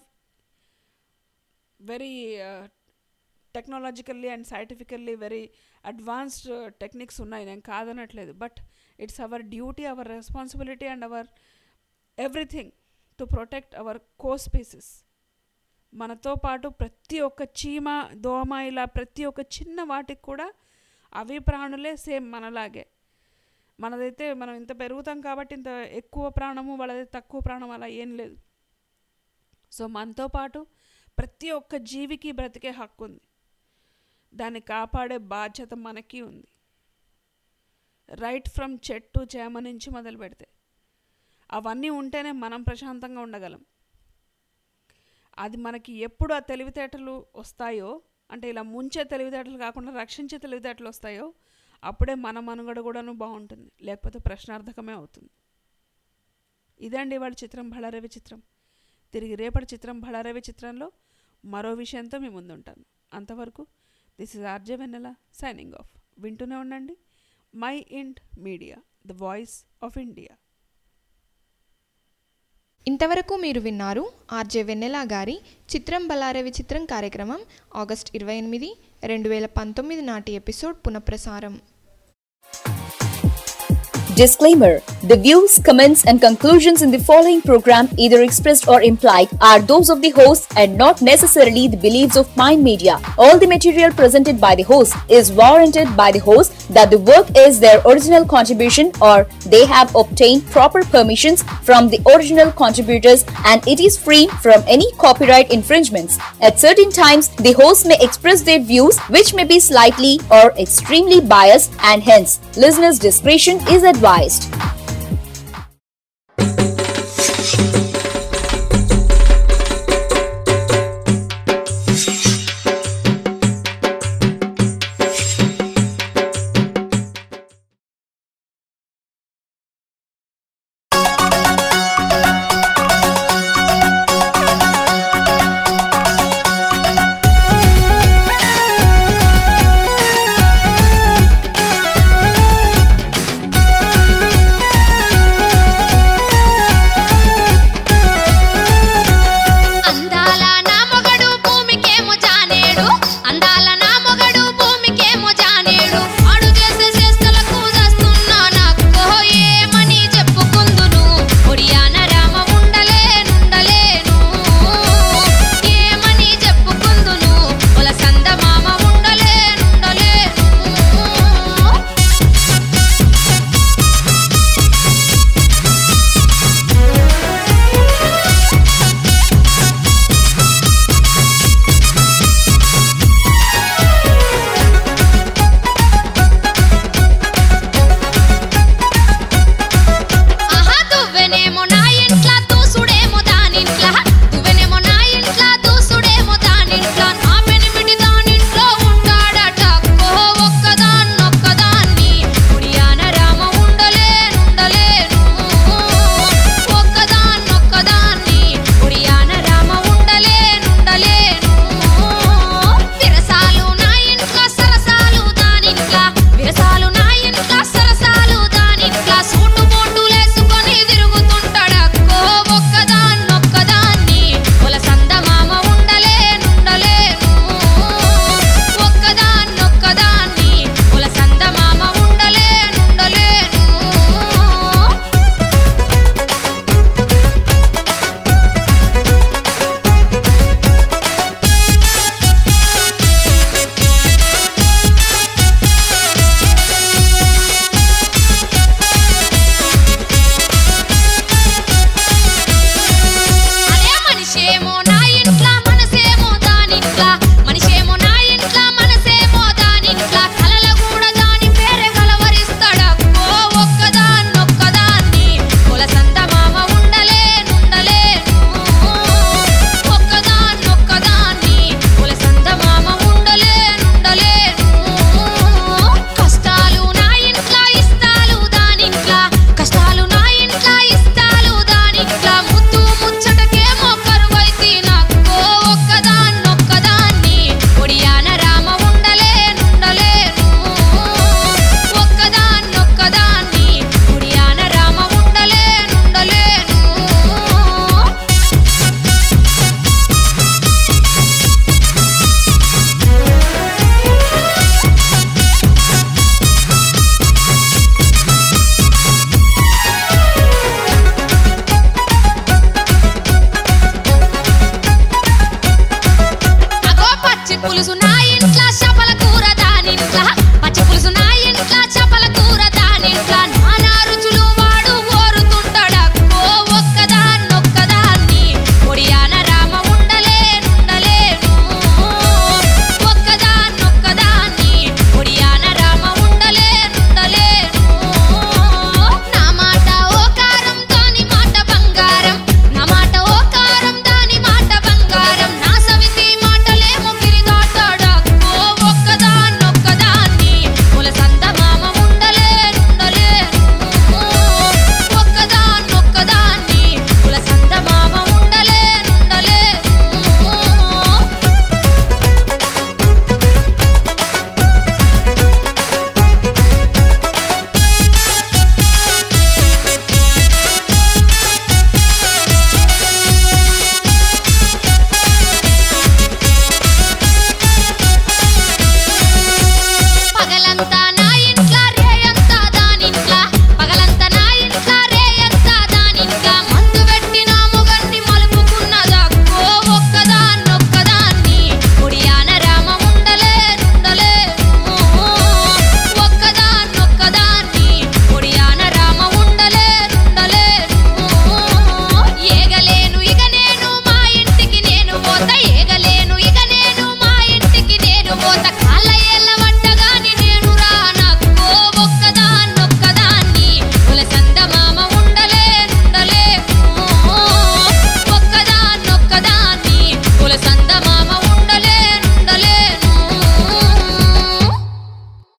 very technologically and scientifically very advanced techniques ఉన్నాయి నేను కాదనట్లేదు but it's our duty our responsibility and our everything to protect our co species మనతో పాటు ప్రతి ఒక్క చీమ దోమ ఇలా ప్రతి ఒక్క చిన్న వాటికి కూడా అవి ప్రాణులే సేమ్ మనలాగే మనదైతే మనం ఇంత పెరుగుతాం కాబట్టి ఇంత ఎక్కువ ప్రాణము వాళ్ళది తక్కువ ప్రాణం అలా ఏం లేదు సో మనతో పాటు ప్రతి ఒక్క జీవికి బ్రతికే హక్కు ఉంది దాన్ని కాపాడే బాధ్యత మనకి ఉంది రైట్ ఫ్రమ్ చెట్టు చేమ నుంచి మొదలు పెడితే అవన్నీ ఉంటేనే మనం ప్రశాంతంగా ఉండగలం అది మనకి ఎప్పుడు ఆ తెలివితేటలు వస్తాయో అంటే ఇలా ముంచే తెలివితేటలు కాకుండా రక్షించే తెలివితేటలు వస్తాయో అప్పుడే మన మనుగడ కూడాను బాగుంటుంది లేకపోతే ప్రశ్నార్థకమే అవుతుంది ఇదండి వాళ్ళ చిత్రం బళారవి చిత్రం తిరిగి రేపటి చిత్రం బళారవి చిత్రంలో మరో విషయంతో మీ ముందు ఉంటాను అంతవరకు this is RJ Vennela signing off వింటూనే ఉండండి MyInd media the voice of India ఇంతవరకు మీరు విన్నారు ఆర్జే వెన్నెల గారి చిత్రం బలారే విచిత్రం కార్యక్రమం ఆగస్ట్ ఇరవై ఎనిమిది రెండు వేల పంతొమ్మిది నాటి ఎపిసోడ్ పునఃప్రసారం Disclaimer The views, comments, and conclusions in the following program, either expressed or implied, are those of the host and not necessarily the beliefs of Mind Media. All the material presented by the host is warranted by the host that the work is their original contribution or they have obtained proper permissions from the original contributors and it is free from any copyright infringements. At certain times, the host may express their views which may be slightly or extremely biased and hence listeners' discretion is advised.